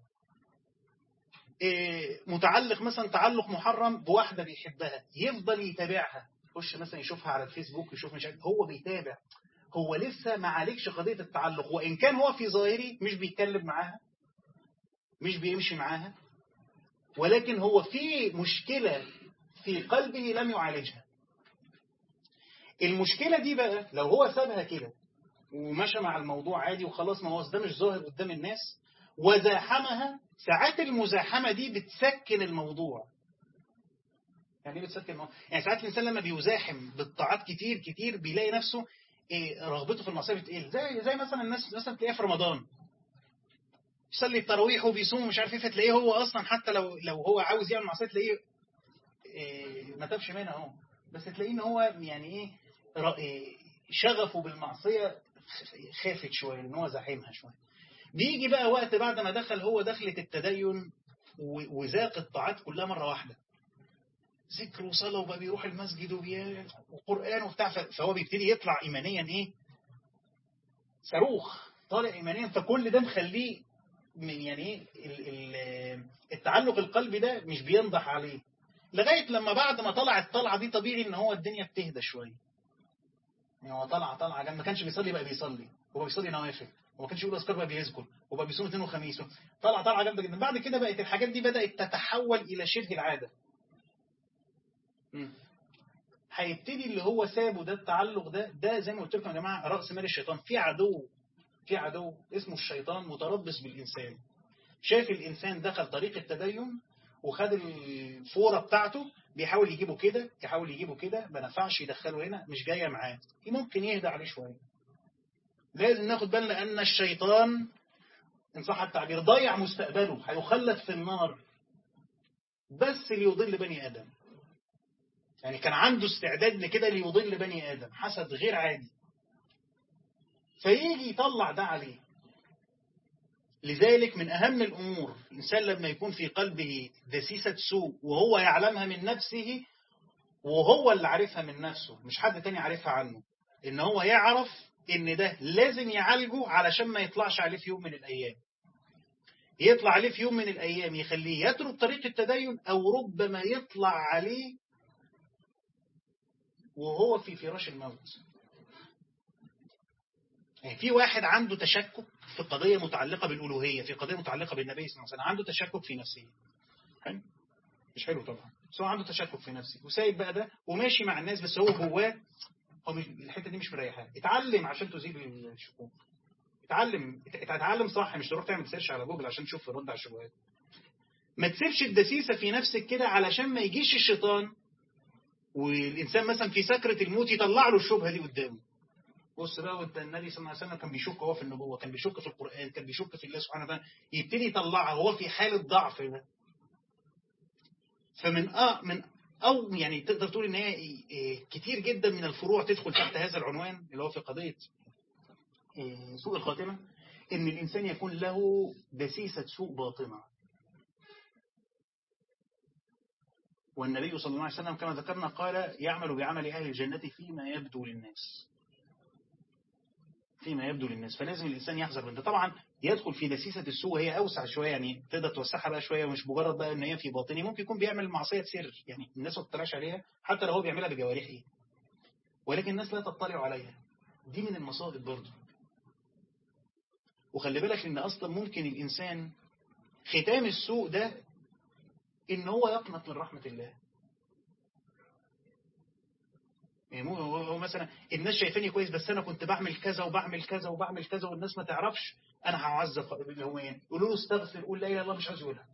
إيه متعلق مثلا تعلق محرم بواحدة بيحبها يفضل يتابعها يخش مثلا يشوفها على الفيسبوك يشوف مش هو بيتابع هو لسه ما عالجش قضية التعلق وإن كان هو في ظاهري مش بيتكلم معاها مش بيمشي معاها ولكن هو في مشكلة في قلبه لم يعالجها المشكلة دي بقى لو هو سابها كده ومشى مع الموضوع عادي وخلاص ما هو ده مش ظاهر قدام الناس وزاحمها ساعات المزاحمة دي بتسكن الموضوع يعني ايه بتسكن الموضوع يعني ساعات الإنسان لما بيزاحم بالطاعات كتير كتير بيلاقي نفسه إيه رغبته في المعصيه بتقل زي زي مثلا الناس مثلا تلاقيها في رمضان يصلي التراويح وبيصوم مش عارف ايه فتلاقيه هو اصلا حتى لو لو هو عاوز يعمل معصيه تلاقيه إيه ما تابش منها اهو بس تلاقيه ان هو يعني ايه, إيه شغفه بالمعصيه خافت شويه ان هو زاحمها شويه بيجي بقى وقت بعد ما دخل هو دخلة التدين وذاق الطاعات كلها مرة واحدة ذكر وصلاة وبقى بيروح المسجد وقرآن وبتاع فهو بيبتدي يطلع إيمانيا إيه صاروخ طالع إيمانيا فكل ده مخليه يعني إيه التعلق القلبي ده مش بينضح عليه لغاية لما بعد ما طلع الطلعة دي طبيعي إن هو الدنيا بتهدى شوية يعني هو طلع طلع ما كانش بيصلي بقى بيصلي هو بيصلي نوافل وما كانش يقول اذكار بقى بيذكر وبقى بيصوم اثنين وخميس طلع طلعه جامده جدا بعد كده بقت الحاجات دي بدات تتحول الى شبه العاده هيبتدي اللي هو سابه ده التعلق ده ده زي ما قلت لكم يا جماعه راس مال الشيطان في عدو في عدو اسمه الشيطان متربص بالانسان شاف الانسان دخل طريق التدين وخد الفوره بتاعته بيحاول يجيبه كده يحاول يجيبه كده ما نفعش يدخله هنا مش جايه معاه ممكن يهدى عليه شويه لازم ناخد بالنا ان الشيطان ان صح التعبير ضيع مستقبله هيخلد في النار بس ليضل بني ادم يعني كان عنده استعداد لكده ليضل بني ادم حسد غير عادي فيجي يطلع ده عليه لذلك من أهم الأمور الإنسان لما يكون في قلبه دسيسة سوء وهو يعلمها من نفسه وهو اللي عارفها من نفسه مش حد تاني عارفها عنه إن هو يعرف إن ده لازم يعالجه علشان ما يطلعش عليه في يوم من الأيام يطلع عليه في يوم من الأيام يخليه يترك طريق التدين أو ربما يطلع عليه وهو في فراش الموت يعني في واحد عنده تشكك في قضية متعلقة بالألوهية في قضية متعلقة بالنبي صلى الله عليه وسلم عنده تشكك في نفسه حلو مش حلو طبعا بس هو عنده تشكك في نفسه وسايب بقى ده وماشي مع الناس بس هو جواه هو مش الحتة دي مش مريحاه اتعلم عشان تزيل الشكوك اتعلم اتعلم صح مش تروح تعمل سيرش على جوجل عشان تشوف رد على الشبهات ما تسيبش الدسيسة في نفسك كده علشان ما يجيش الشيطان والإنسان مثلا في سكرة الموت يطلع له الشبهة دي قدامه بص بقى وانت النبي صلى الله عليه وسلم كان بيشك هو في النبوة كان بيشك في القرآن كان بيشك في الله سبحانه وتعالى يبتدي يطلعها هو في حالة ضعف ده فمن آه من أو يعني تقدر تقول إن هي كتير جدا من الفروع تدخل تحت هذا العنوان اللي هو في قضية سوء الخاتمة إن الإنسان يكون له دسيسة سوء باطنة والنبي صلى الله عليه وسلم كما ذكرنا قال يعمل بعمل أهل الجنة فيما يبدو للناس فيما يبدو للناس فلازم الإنسان يحذر من ده طبعا يدخل في دسيسة السوء هي أوسع شوية يعني تقدر توسعها بقى شوية ومش مجرد بقى إن هي في باطنه ممكن يكون بيعمل معصية سر يعني الناس ما تطلعش عليها حتى لو هو بيعملها بجوارحه ولكن الناس لا تطلع عليها دي من المصائب برضه وخلي بالك إن أصلا ممكن الإنسان ختام السوء ده إن هو يقنط من رحمة الله يعني هو مثلا الناس شايفيني كويس بس انا كنت بعمل كذا وبعمل كذا وبعمل كذا والناس ما تعرفش انا هعذب هو يعني يقولوا له استغفر قول لا اله الا الله مش عايز يقولها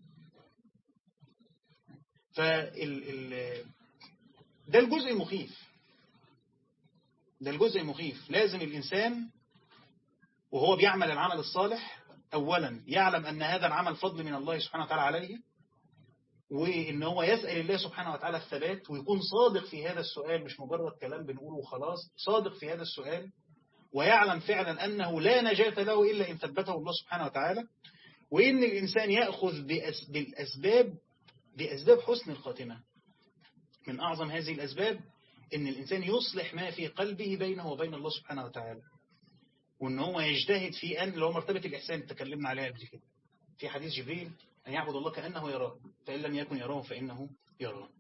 فال ال... ده الجزء المخيف ده الجزء المخيف لازم الانسان وهو بيعمل العمل الصالح اولا يعلم ان هذا العمل فضل من الله سبحانه وتعالى عليه وإن هو يسأل الله سبحانه وتعالى الثبات ويكون صادق في هذا السؤال مش مجرد كلام بنقوله وخلاص صادق في هذا السؤال ويعلم فعلا أنه لا نجاة له إلا إن ثبته الله سبحانه وتعالى وإن الإنسان يأخذ بالأسباب بأسباب حسن الخاتمة من أعظم هذه الأسباب إن الإنسان يصلح ما في قلبه بينه وبين الله سبحانه وتعالى وإن هو يجتهد في أن لو مرتبة الإحسان تكلمنا عليها قبل كده في حديث جبريل أن يعبد الله كأنه يراه فإن لم يكن يراه فإنه يراه